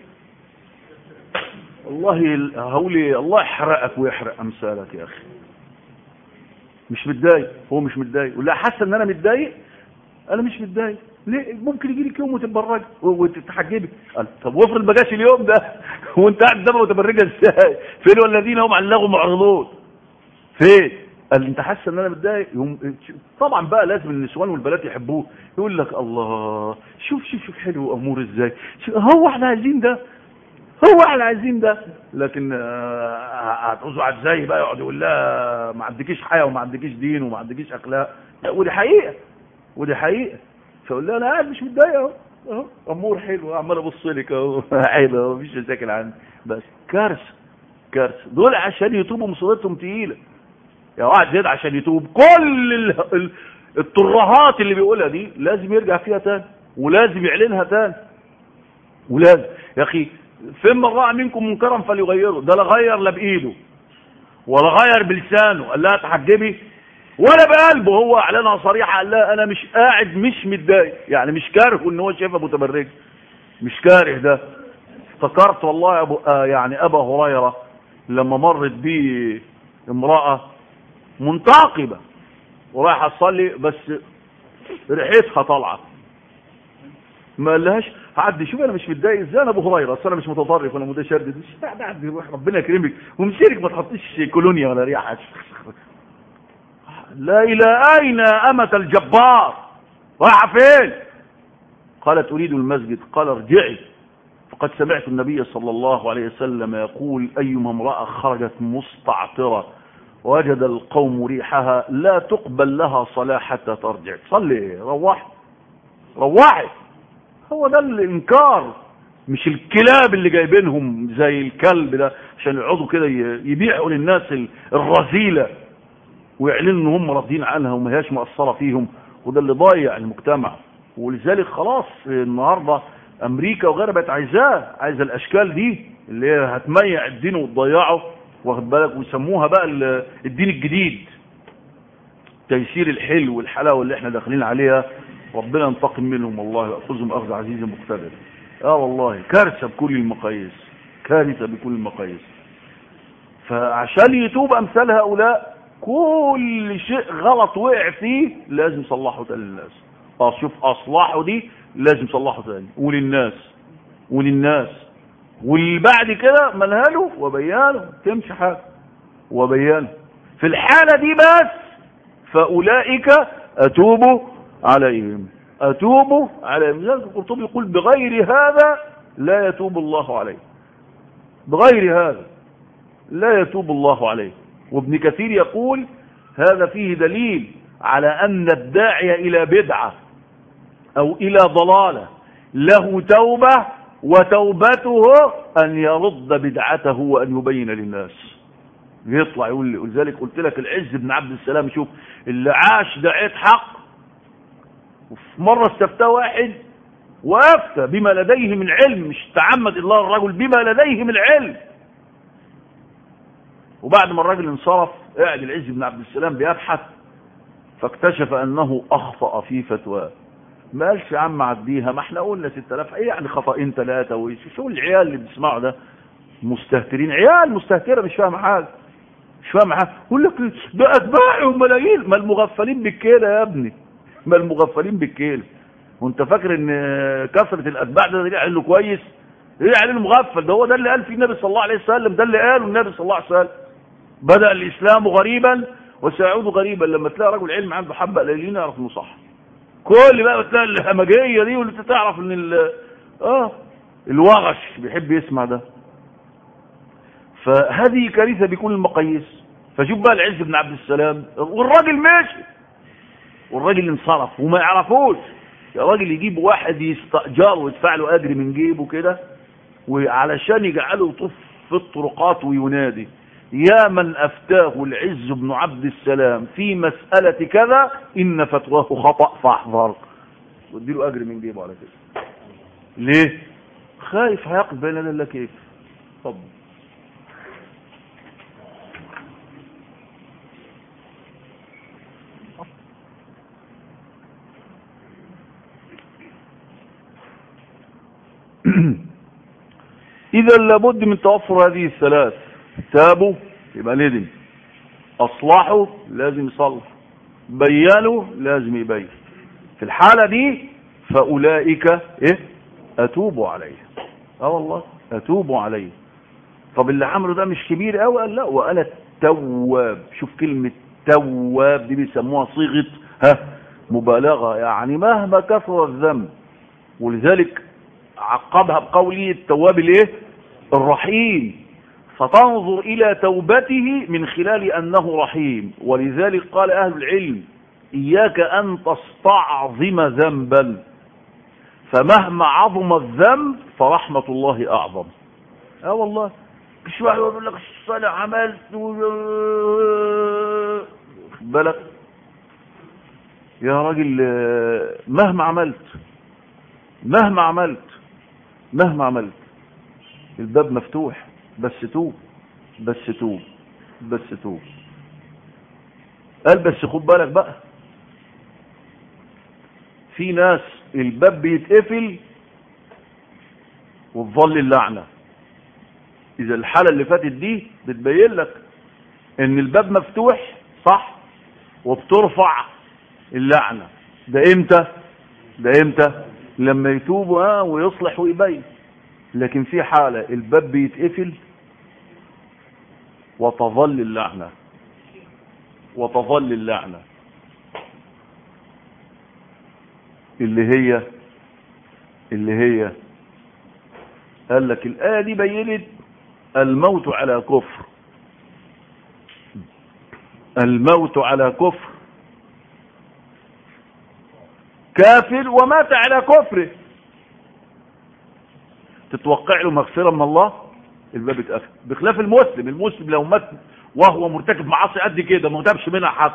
والله هقول الله يحرقك ويحرق امثالك يا اخي مش متضايق هو مش متضايق ولا حاسه ان انا متضايق انا مش متضايق ليه ممكن يجي لك يوم وتتبرجي وتتحجبي قال طب وافرض ما جاش اليوم ده وانت قاعد قدامها متبرجه ازاي فين والذين هم عن اللغو معرضون فين قال انت حاسس ان انا متضايق يوم طبعا بقى لازم النسوان والبنات يحبوه يقول لك الله شوف شوف شوف حلو امور ازاي هو احنا عايزين ده هو احنا عايزين ده لكن هتعوزوا ازاي بقى يقعد يقول لها ما عندكيش حياه وما عندكيش دين وما عندكيش اخلاق ودي حقيقه ودي حقيقه فاقول لها انا قاعد مش متضايق اهو اهو امور حلوه عمال ابص لك اهو حلوه مفيش مشاكل عندي بس كارثه كارثه دول عشان يتوبوا مصيبتهم تقيله يا واحد زياد عشان يتوب كل ال... ال... الترهات اللي بيقولها دي لازم يرجع فيها تاني ولازم يعلنها تاني ولازم يا اخي فين من راى منكم منكرا فليغيره ده لا غير لا بايده ولا غير بلسانه قال لها تحجبي ولا بقلبه هو اعلنها صريحه قال لها انا مش قاعد مش متضايق يعني مش كاره ان هو شايفها متبرجه مش كاره ده افتكرت والله يا ابو آه يعني ابا هريره لما مرت بيه امراه منتقبه ورايحه تصلي بس ريحتها طالعه ما قالهاش عدي شوف انا مش متضايق ازاي انا ابو هريره اصل انا مش متطرف ولا متشدد مش بعد عدي روح ربنا يكرمك ومسيرك ما تحطيش كولونيا ولا ريحه لا الى اين امه الجبار رايحه فين قالت اريد المسجد قال ارجعي فقد سمعت النبي صلى الله عليه وسلم يقول ايما امراه خرجت مستعطره وجد القوم ريحها لا تقبل لها صلاة حتى ترجع صلي روحي روحي هو ده الانكار مش الكلاب اللي جايبينهم زي الكلب ده عشان يقعدوا كده يبيعوا للناس الرذيلة ويعلنوا ان هم راضيين عنها وما هياش مؤثرة فيهم وده اللي ضايع المجتمع ولذلك خلاص النهاردة امريكا وغيرها بقت عايزاه عايزة الاشكال دي اللي هي هتميع الدين وتضيعه واخد بالك ويسموها بقى الدين الجديد تيسير الحلو والحلاوه اللي احنا داخلين عليها ربنا ينتقم منهم والله ويأخذهم أخذ عزيز مقتدر اه والله كارثة بكل المقاييس كارثة بكل المقاييس فعشان يتوب أمثال هؤلاء كل شيء غلط وقع فيه لازم صلحه تاني للناس اه شوف أصلاحه دي لازم صلحه تاني وللناس وللناس واللي بعد كده ملهاله وبيانه تمشي حاجه وبيانه في الحالة دي بس فأولئك أتوب عليهم أتوب عليهم لذلك القرطبي يقول بغير هذا لا يتوب الله عليه بغير هذا لا يتوب الله عليه وابن كثير يقول هذا فيه دليل على أن الداعي إلى بدعة أو إلى ضلالة له توبة وتوبته أن يرد بدعته وأن يبين للناس يطلع يقول لي ولذلك قلت لك العز بن عبد السلام شوف اللي عاش دعيت حق وفي مرة استفتاه واحد وافتى بما لديه من علم مش تعمد الله الرجل بما لديه من علم وبعد ما الراجل انصرف قاعد العز بن عبد السلام بيبحث فاكتشف انه اخطأ في فتواه ما قالش يا عم عديها ما احنا قلنا 6000 ايه يعني خطأين ثلاثة وشو شو العيال اللي بيسمعوا ده مستهترين عيال مستهترة مش فاهمة حاجة مش فاهمة حاجة يقول لك ده اتباعي وملايين ما المغفلين بالكيلة يا ابني ما المغفلين بالكيلة وانت فاكر ان كثرة الاتباع ده دليل على انه كويس ايه عليه المغفل ده هو ده اللي قال فيه النبي صلى الله عليه وسلم ده اللي قاله النبي صلى الله عليه وسلم بدأ الاسلام غريبا وسيعود غريبا لما تلاقي رجل علم عنده حبة قليلين يعرف انه صح كل بقى تلاقي الهمجيه دي واللي تعرف ان ال اه الوغش بيحب يسمع ده فهذه كارثه بكل المقاييس فشوف بقى العز بن عبد السلام والراجل ماشي والراجل انصرف وما يعرفوش يا راجل يجيب واحد يستأجره ويدفع له اجر من جيبه كده وعلشان يجعله يطوف في الطرقات وينادي يا من أفتاه العز بن عبد السلام في مسألة كذا إن فتواه خطأ فاحذر ودي له أجر من جيبه على كده ليه خايف هيقف بين الله كيف طب إذا لابد من توفر هذه الثلاث تابوا يبقى ندم اصلحوا لازم يصلح بينوا لازم يبين في الحالة دي فأولئك ايه اتوبوا عليه اه والله اتوبوا عليه طب اللي عمله ده مش كبير قوي قال لا وانا التواب شوف كلمة تواب دي بيسموها صيغة ها مبالغة يعني مهما كثر الذنب ولذلك عقبها بقوله التواب الايه الرحيم فتنظر إلى توبته من خلال أنه رحيم ولذلك قال أهل العلم إياك أن تستعظم ذنبا فمهما عظم الذنب فرحمة الله أعظم اه والله مش واحد يقول لك الصلاة عملت بالك يا راجل مهما عملت مهما عملت مهما عملت الباب مفتوح بس توب بس توب بس توب قال بس خد بالك بقى في ناس الباب بيتقفل وتظل اللعنة اذا الحالة اللي فاتت دي بتبين لك ان الباب مفتوح صح وبترفع اللعنة ده امتى ده امتى لما يتوب ها ويصلح ويبين لكن في حالة الباب بيتقفل وتظل اللعنة وتظل اللعنة اللي هي اللي هي قال لك الآية دي بينت الموت على كفر الموت على كفر كافر ومات على كفره تتوقع له مغفرة من الله الباب اتقفل بخلاف المسلم المسلم لو مات وهو مرتكب معاصي قد كده ما تابش منها حد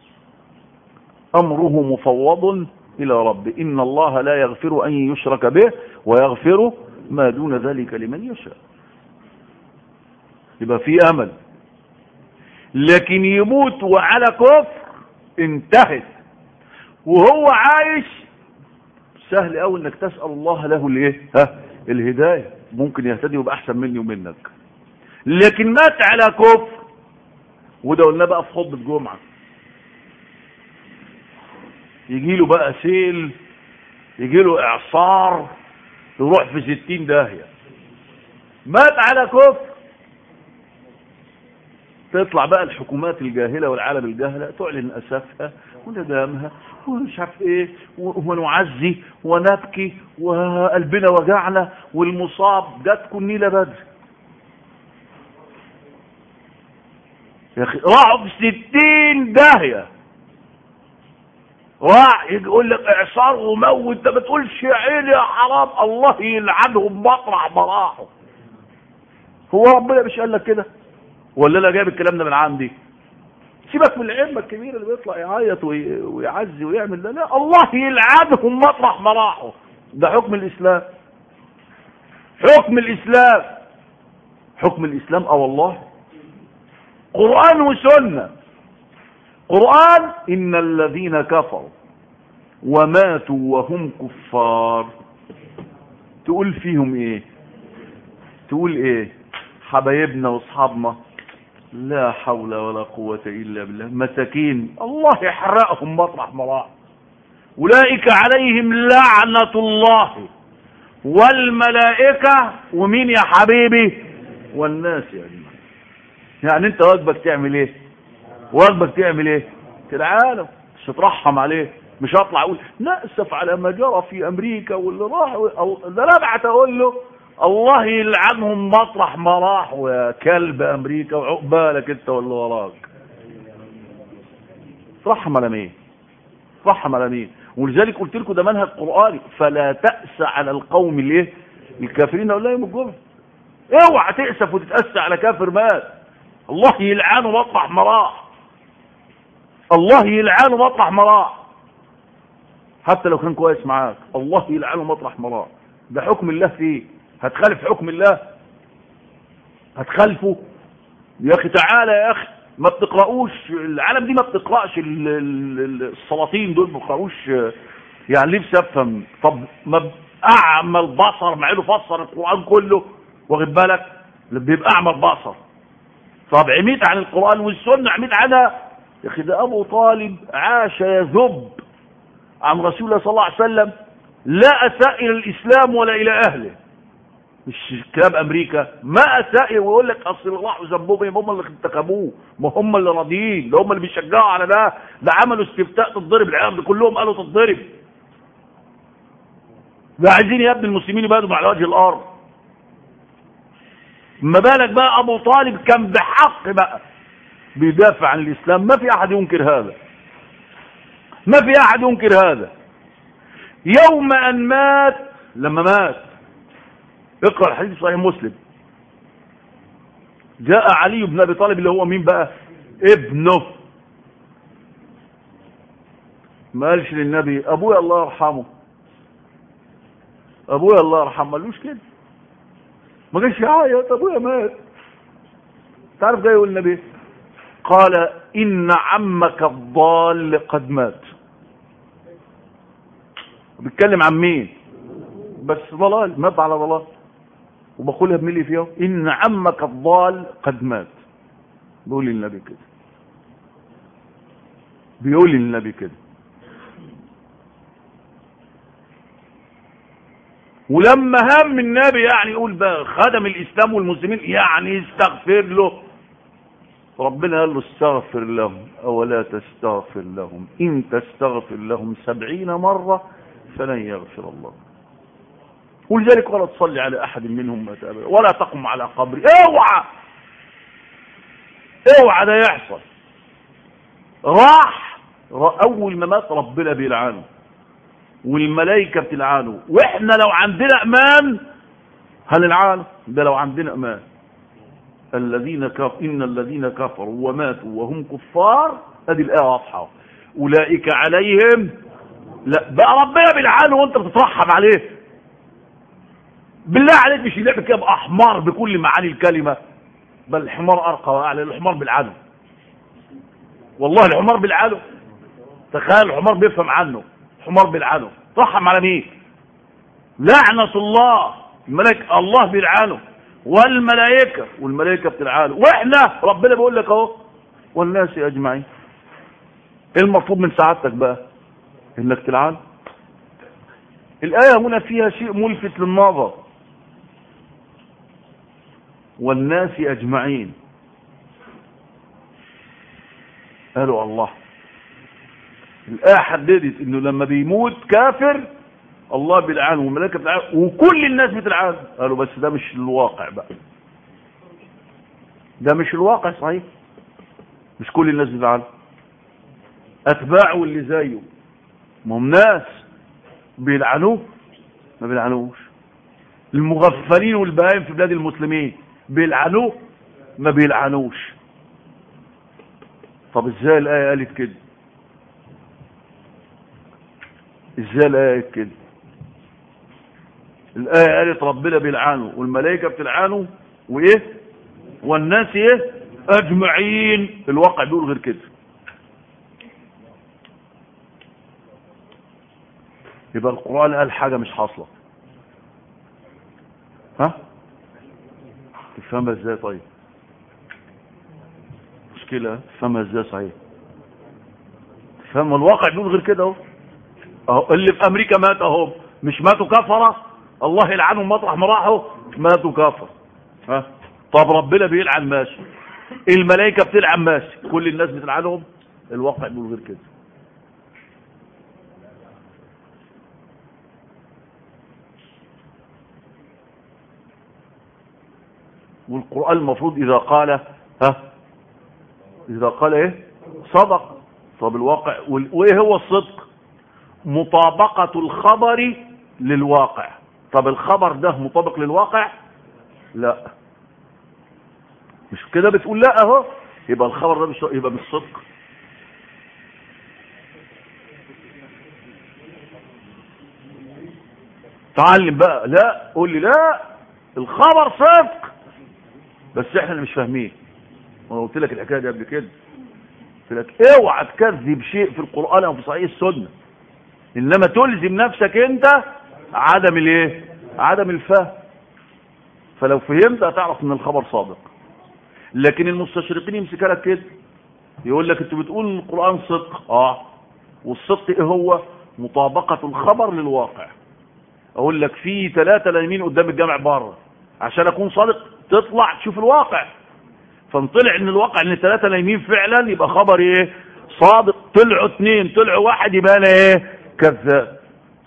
امره مفوض الى ربه ان الله لا يغفر ان يشرك به ويغفر ما دون ذلك لمن يشاء يبقى في امل لكن يموت وعلى كفر انتهت وهو عايش سهل قوي انك تسال الله له الايه ها الهدايه ممكن يهتدي ويبقى احسن مني ومنك لكن مات على كفر وده قلنا بقى في خطبه جمعه يجي له بقى سيل يجي له اعصار يروح في ستين داهيه مات على كفر تطلع بقى الحكومات الجاهلة والعالم الجاهلة تعلن أسفها وندامها ومش عارف ايه ونعزي ونبكي وقلبنا وجعنا والمصاب جاتكم نيلة بدر يا اخي راحوا في ستين داهية راح يجي يقول لك اعصار وموت انت ما تقولش يا عيني يا حرام الله يلعنهم مطرح ما راحوا هو ربنا مش قال لك كده ولا انا جايب الكلام ده من عندي سيبك من العلم الكبير اللي بيطلع يعيط وي- ويعزي ويعمل ده لا الله يلعنهم مطرح ما راحوا ده حكم الاسلام حكم الاسلام حكم الاسلام اه والله قران وسنه قران ان الذين كفروا وماتوا وهم كفار تقول فيهم ايه تقول ايه حبايبنا واصحابنا لا حول ولا قوة إلا بالله مساكين الله يحرقهم مطرح ما راح أولئك عليهم لعنة الله والملائكة ومين يا حبيبي والناس يا جماعة يعني انت واجبك تعمل ايه واجبك تعمل ايه تلعانه مش ترحم عليه مش هطلع اقول نأسف على ما جرى في امريكا واللي راح او ده انا ابعت اقول له الله يلعنهم مطرح ما راحوا يا كلب امريكا وعقبالك انت واللي وراك ترحم على مين ترحم على مين ولذلك قلت لكم ده منهج قراني فلا تأس على القوم الايه الكافرين اقول يوم الجمعه اوعى تأسف وتتأسى على كافر مات الله يلعنه مطرح ما راح الله يلعنه مطرح ما راح حتى لو كان كويس معاك الله يلعنه مطرح ما راح ده حكم الله فيه هتخالف حكم الله هتخالفه يا اخي تعالى يا اخي ما بتقرأوش العالم دي ما بتقرأش ال- ال- ال- السلاطين دول ما بيقرأوش يعني ليه افهم طب ما اعمى البصر مع انه فسر القرآن كله واخد بالك بيبقى اعمى البصر طب عميت عن القرآن والسنة عميت عنها يا اخي ده ابو طالب عاش يذب عن رسول الله صلى الله عليه وسلم لا اساء الى الاسلام ولا الى اهله مش كلام امريكا ما اساء ويقول لك اصل اللي راحوا ذنبهم هم اللي انتخبوه ما هم اللي راضيين ده هم اللي بيشجعوا على ده ده عملوا استفتاء تتضرب العالم ده كلهم قالوا تتضرب ده عايزين يا ابن المسلمين يبادوا على وجه الارض ما بالك بقى ابو طالب كان بحق بقى بيدافع عن الاسلام ما في احد ينكر هذا ما في احد ينكر هذا يوم ان مات لما مات اقرا الحديث في صحيح مسلم جاء علي بن ابي طالب اللي هو مين بقى ابنه ما قالش للنبي ابويا الله يرحمه ابويا الله يرحمه ما قالوش كده ما قالش يعيط ابويا مات تعرف جاي يقول النبي قال ان عمك الضال قد مات بيتكلم عن مين بس ضلال مات على ضلال وبقولها بملي فيها ان عمك الضال قد مات بيقول للنبي كده بيقول للنبي كده ولما هم النبي يعني يقول بقى خدم الاسلام والمسلمين يعني يستغفر له ربنا قال له استغفر لهم اولا تستغفر لهم ان تستغفر لهم سبعين مرة فلن يغفر الله ولذلك ولا تصلي على احد منهم مات ابدا ولا تقم على قبري اوعى اوعى ده يحصل راح اول ما مات ربنا بيلعنه والملائكة بتلعنه واحنا لو عندنا امان هنلعنه ده لو عندنا امان الذين كف ان الذين كفروا وماتوا وهم كفار ادي الايه واضحه اولئك عليهم لا بقى ربنا بيلعنه وانت بتترحم عليه بالله عليك مش يلعب كده باحمر بكل معاني الكلمه بل الحمار ارقى واعلى الحمار بالعدو والله الحمار بالعدو تخيل الحمار بيفهم عنه حمار بالعدو ترحم على مين لعنة الله الملائكة الله بيلعنه والملائكة والملائكة بتلعنه واحنا ربنا بيقول لك اهو والناس اجمعين ايه المطلوب من سعادتك بقى انك تلعن الآية هنا فيها شيء ملفت للنظر والناس أجمعين قالوا الله الآية حددت انه لما بيموت كافر الله بيلعنه والملائكة بتلعنه وكل الناس بتلعنه قالوا بس ده مش الواقع بقى ده مش الواقع صحيح مش كل الناس بتلعنه اتباعه اللي زيه ما هم ناس بيلعنوه ما بيلعنوش المغفلين والبهائم في بلاد المسلمين بيلعنوه ما بيلعنوش طب ازاي الآية قالت كده ازاي الآية قالت كده الآية قالت ربنا بيلعنه والملائكة بتلعنه وايه والناس ايه اجمعين الواقع بيقول غير كده يبقى القرآن قال حاجة مش حاصلة ها تفهمها ازاي طيب مشكلة تفهمها ازاي صحيح تفهم الواقع بيقول غير كده اهو اهو اللي في امريكا مات اهو مش ماتوا كفرة الله يلعنهم مطرح ما راحوا ماتوا كفر ها طب ربنا بيلعن ماشي الملائكة بتلعن ماشي كل الناس بتلعنهم الواقع بيقول غير كده والقرآن المفروض إذا قال ها إذا قال إيه صدق طب الواقع وإيه هو الصدق مطابقة الخبر للواقع طب الخبر ده مطابق للواقع لا مش كده بتقول لا اهو يبقى الخبر ده مش يبقى مش صدق تعلم بقى لا قول لي لا الخبر صدق بس احنا اللي مش فاهمين وانا قلت لك الحكايه دي قبل كده قلت لك اوعى تكذب شيء في القران او في صحيح السنه انما تلزم نفسك انت عدم الايه عدم الفهم فلو فهمت هتعرف ان الخبر صادق لكن المستشرقين يمسكها لك كده يقول لك انت بتقول القران صدق اه والصدق ايه هو مطابقه الخبر للواقع اقول لك في ثلاثه نايمين قدام الجامع بره عشان اكون صادق تطلع تشوف الواقع فنطلع ان الواقع ان ثلاثه نايمين فعلا يبقى خبر ايه صادق طلعوا اثنين طلعوا واحد يبقى انا ايه كذاب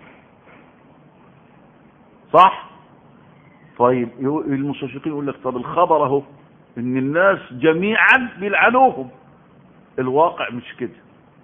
صح طيب المستشرقين يقول لك طب الخبر اهو ان الناس جميعا بيلعنوهم الواقع مش كده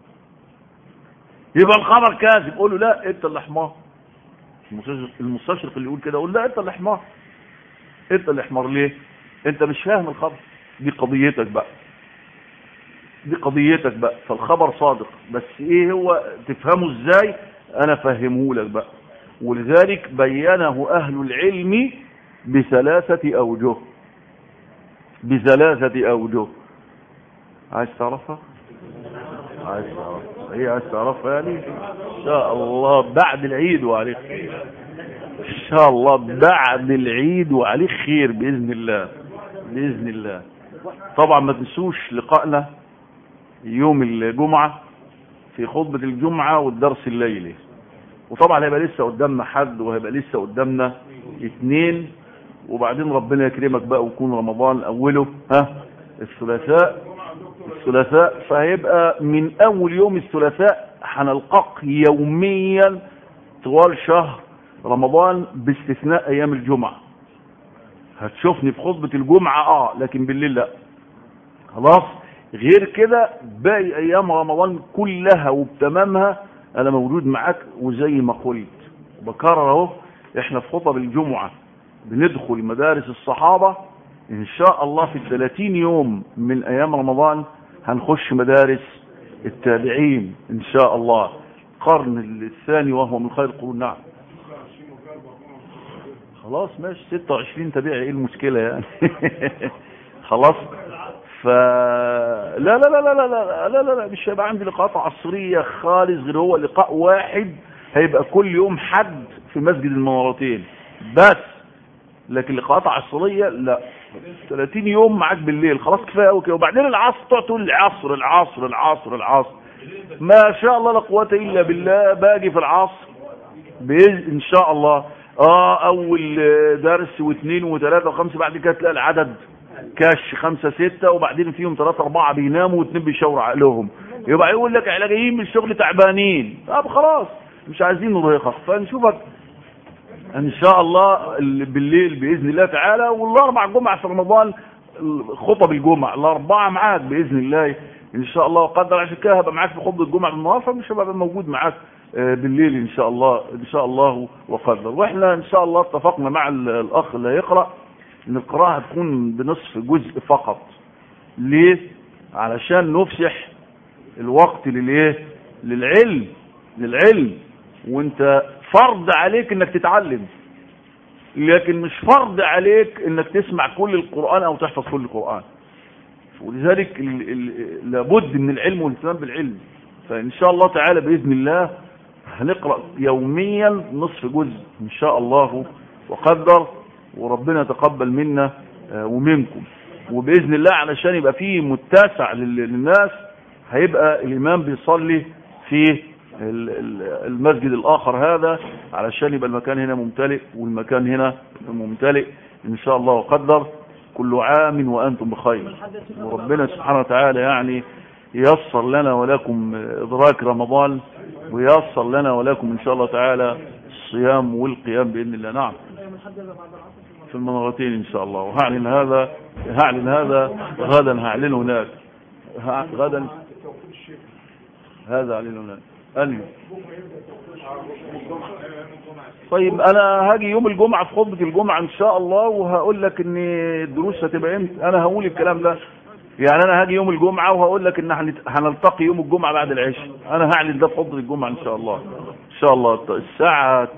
يبقى الخبر كاذب قول له لا انت اللي حمار المستشرق اللي يقول كده قول لا انت اللي حمار انت اللي حمار ليه انت مش فاهم الخبر دي قضيتك بقى دي قضيتك بقى فالخبر صادق بس ايه هو تفهمه ازاي انا فهمه لك بقى ولذلك بينه اهل العلم بثلاثة اوجه بثلاثة اوجه عايز تعرفها عايز تعرفها هي عايز تعرفها يعني ان شاء الله بعد العيد وعليك خير ان شاء الله بعد العيد وعليك خير باذن الله باذن الله طبعا ما تنسوش لقائنا يوم الجمعة في خطبة الجمعة والدرس الليلي وطبعا هيبقى لسه قدامنا حد وهيبقى لسه قدامنا اثنين وبعدين ربنا يكرمك بقى ويكون رمضان اوله ها الثلاثاء الثلاثاء فهيبقى من اول يوم الثلاثاء هنلقاك يوميا طوال شهر رمضان باستثناء ايام الجمعة هتشوفني في خطبة الجمعة اه لكن بالليل لا خلاص غير كده باقي ايام رمضان كلها وبتمامها انا موجود معاك وزي ما قلت بكرر اهو احنا في خطب الجمعة بندخل مدارس الصحابة ان شاء الله في الثلاثين يوم من ايام رمضان هنخش مدارس التابعين ان شاء الله القرن الثاني وهو من خير القرون نعم خلاص ماشي 26 تابعي ايه المشكلة يعني خلاص ف لا لا لا لا لا لا لا لا, لا مش هيبقى عندي لقاءات عصرية خالص غير هو لقاء واحد هيبقى كل يوم حد في مسجد المنارتين بس لكن لقاءات عصرية لا 30 يوم معاك بالليل خلاص كفايه قوي كده وبعدين العصر تقعد تقول العصر العصر العصر العصر ما شاء الله لا قوه الا بالله باجي في العصر بإذن ان شاء الله اه اول درس واثنين وثلاثة وخمسة بعد كده تلاقي العدد كاش خمسة ستة وبعدين فيهم ثلاثة اربعة بيناموا واثنين بيشاوروا عقلهم يبقى يقول لك احنا جايين من الشغل تعبانين طب خلاص مش عايزين نرهقك فنشوفك ان شاء الله بالليل باذن الله تعالى والاربع جمعة في رمضان خطب الجمعة الاربعة معاك باذن الله ان شاء الله وقدر عشان كده هبقى معاك في خطبة الجمعة بالنهار فمش هبقى موجود معاك بالليل ان شاء الله ان شاء الله وقدر واحنا ان شاء الله اتفقنا مع الاخ اللي هيقرا ان القراءة هتكون بنصف جزء فقط ليه علشان نفسح الوقت للايه للعلم للعلم وانت فرض عليك انك تتعلم لكن مش فرض عليك انك تسمع كل القرآن او تحفظ كل القرآن ولذلك ال ال لابد من العلم والاهتمام بالعلم فان شاء الله تعالى باذن الله هنقرأ يوميا نصف جزء ان شاء الله وقدر وربنا يتقبل منا ومنكم وباذن الله علشان يبقى فيه متسع للناس هيبقى الامام بيصلي في المسجد الاخر هذا علشان يبقى المكان هنا ممتلئ والمكان هنا ممتلئ ان شاء الله وقدر كل عام وانتم بخير وربنا سبحانه وتعالى يعني ييسر لنا ولكم ادراك رمضان وييسر لنا ولكم ان شاء الله تعالى الصيام والقيام باذن الله نعم في المنارتين ان شاء الله وهعلن هذا هعلن هذا غدا هعلنه هناك غدا هذا اعلنه هناك أنهي طيب انا هاجي يوم الجمعة في خطبة الجمعة ان شاء الله وهقول لك ان الدروس هتبقى امتى انا هقول الكلام ده يعني انا هاجي يوم الجمعة وهقول لك ان هنلتقي يوم الجمعة بعد العشاء انا هعلن ده في خطبة الجمعة ان شاء الله ان شاء الله الساعة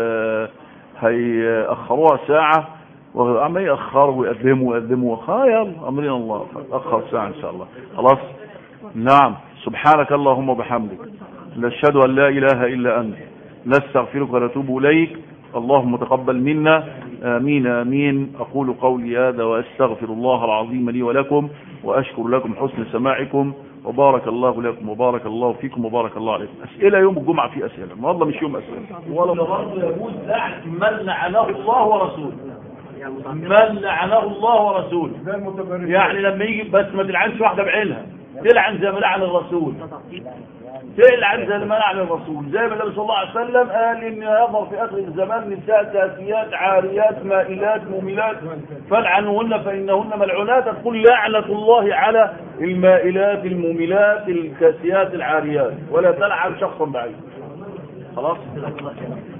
هيأخروها ساعة وعم يأخروا ويقدموا ويقدموا ها يلا امرنا الله اخر ساعة ان شاء الله خلاص نعم سبحانك اللهم وبحمدك نشهد أن لا إله إلا أنت نستغفرك ونتوب إليك اللهم تقبل منا آمين آمين أقول قولي هذا وأستغفر الله العظيم لي ولكم وأشكر لكم حسن سماعكم وبارك الله لكم وبارك الله فيكم وبارك الله عليكم أسئلة يوم الجمعة في أسئلة النهارده مش يوم أسئلة ولا برضه يجوز من لعنه الله ورسوله من لعنه الله ورسوله يعني لما يجي بس ما تلعنش واحدة بعينها تلعن زي ما لعن الرسول تلعن زي ما لعن الرسول زي ما النبي صلى الله عليه وسلم قال ان يظهر في اخر الزمان نساء كاسيات عاريات مائلات مميلات فالعنوهن فانهن ملعونات تقول لعنة الله على المائلات المميلات الكاسيات العاريات ولا تلعن شخصا بعيد خلاص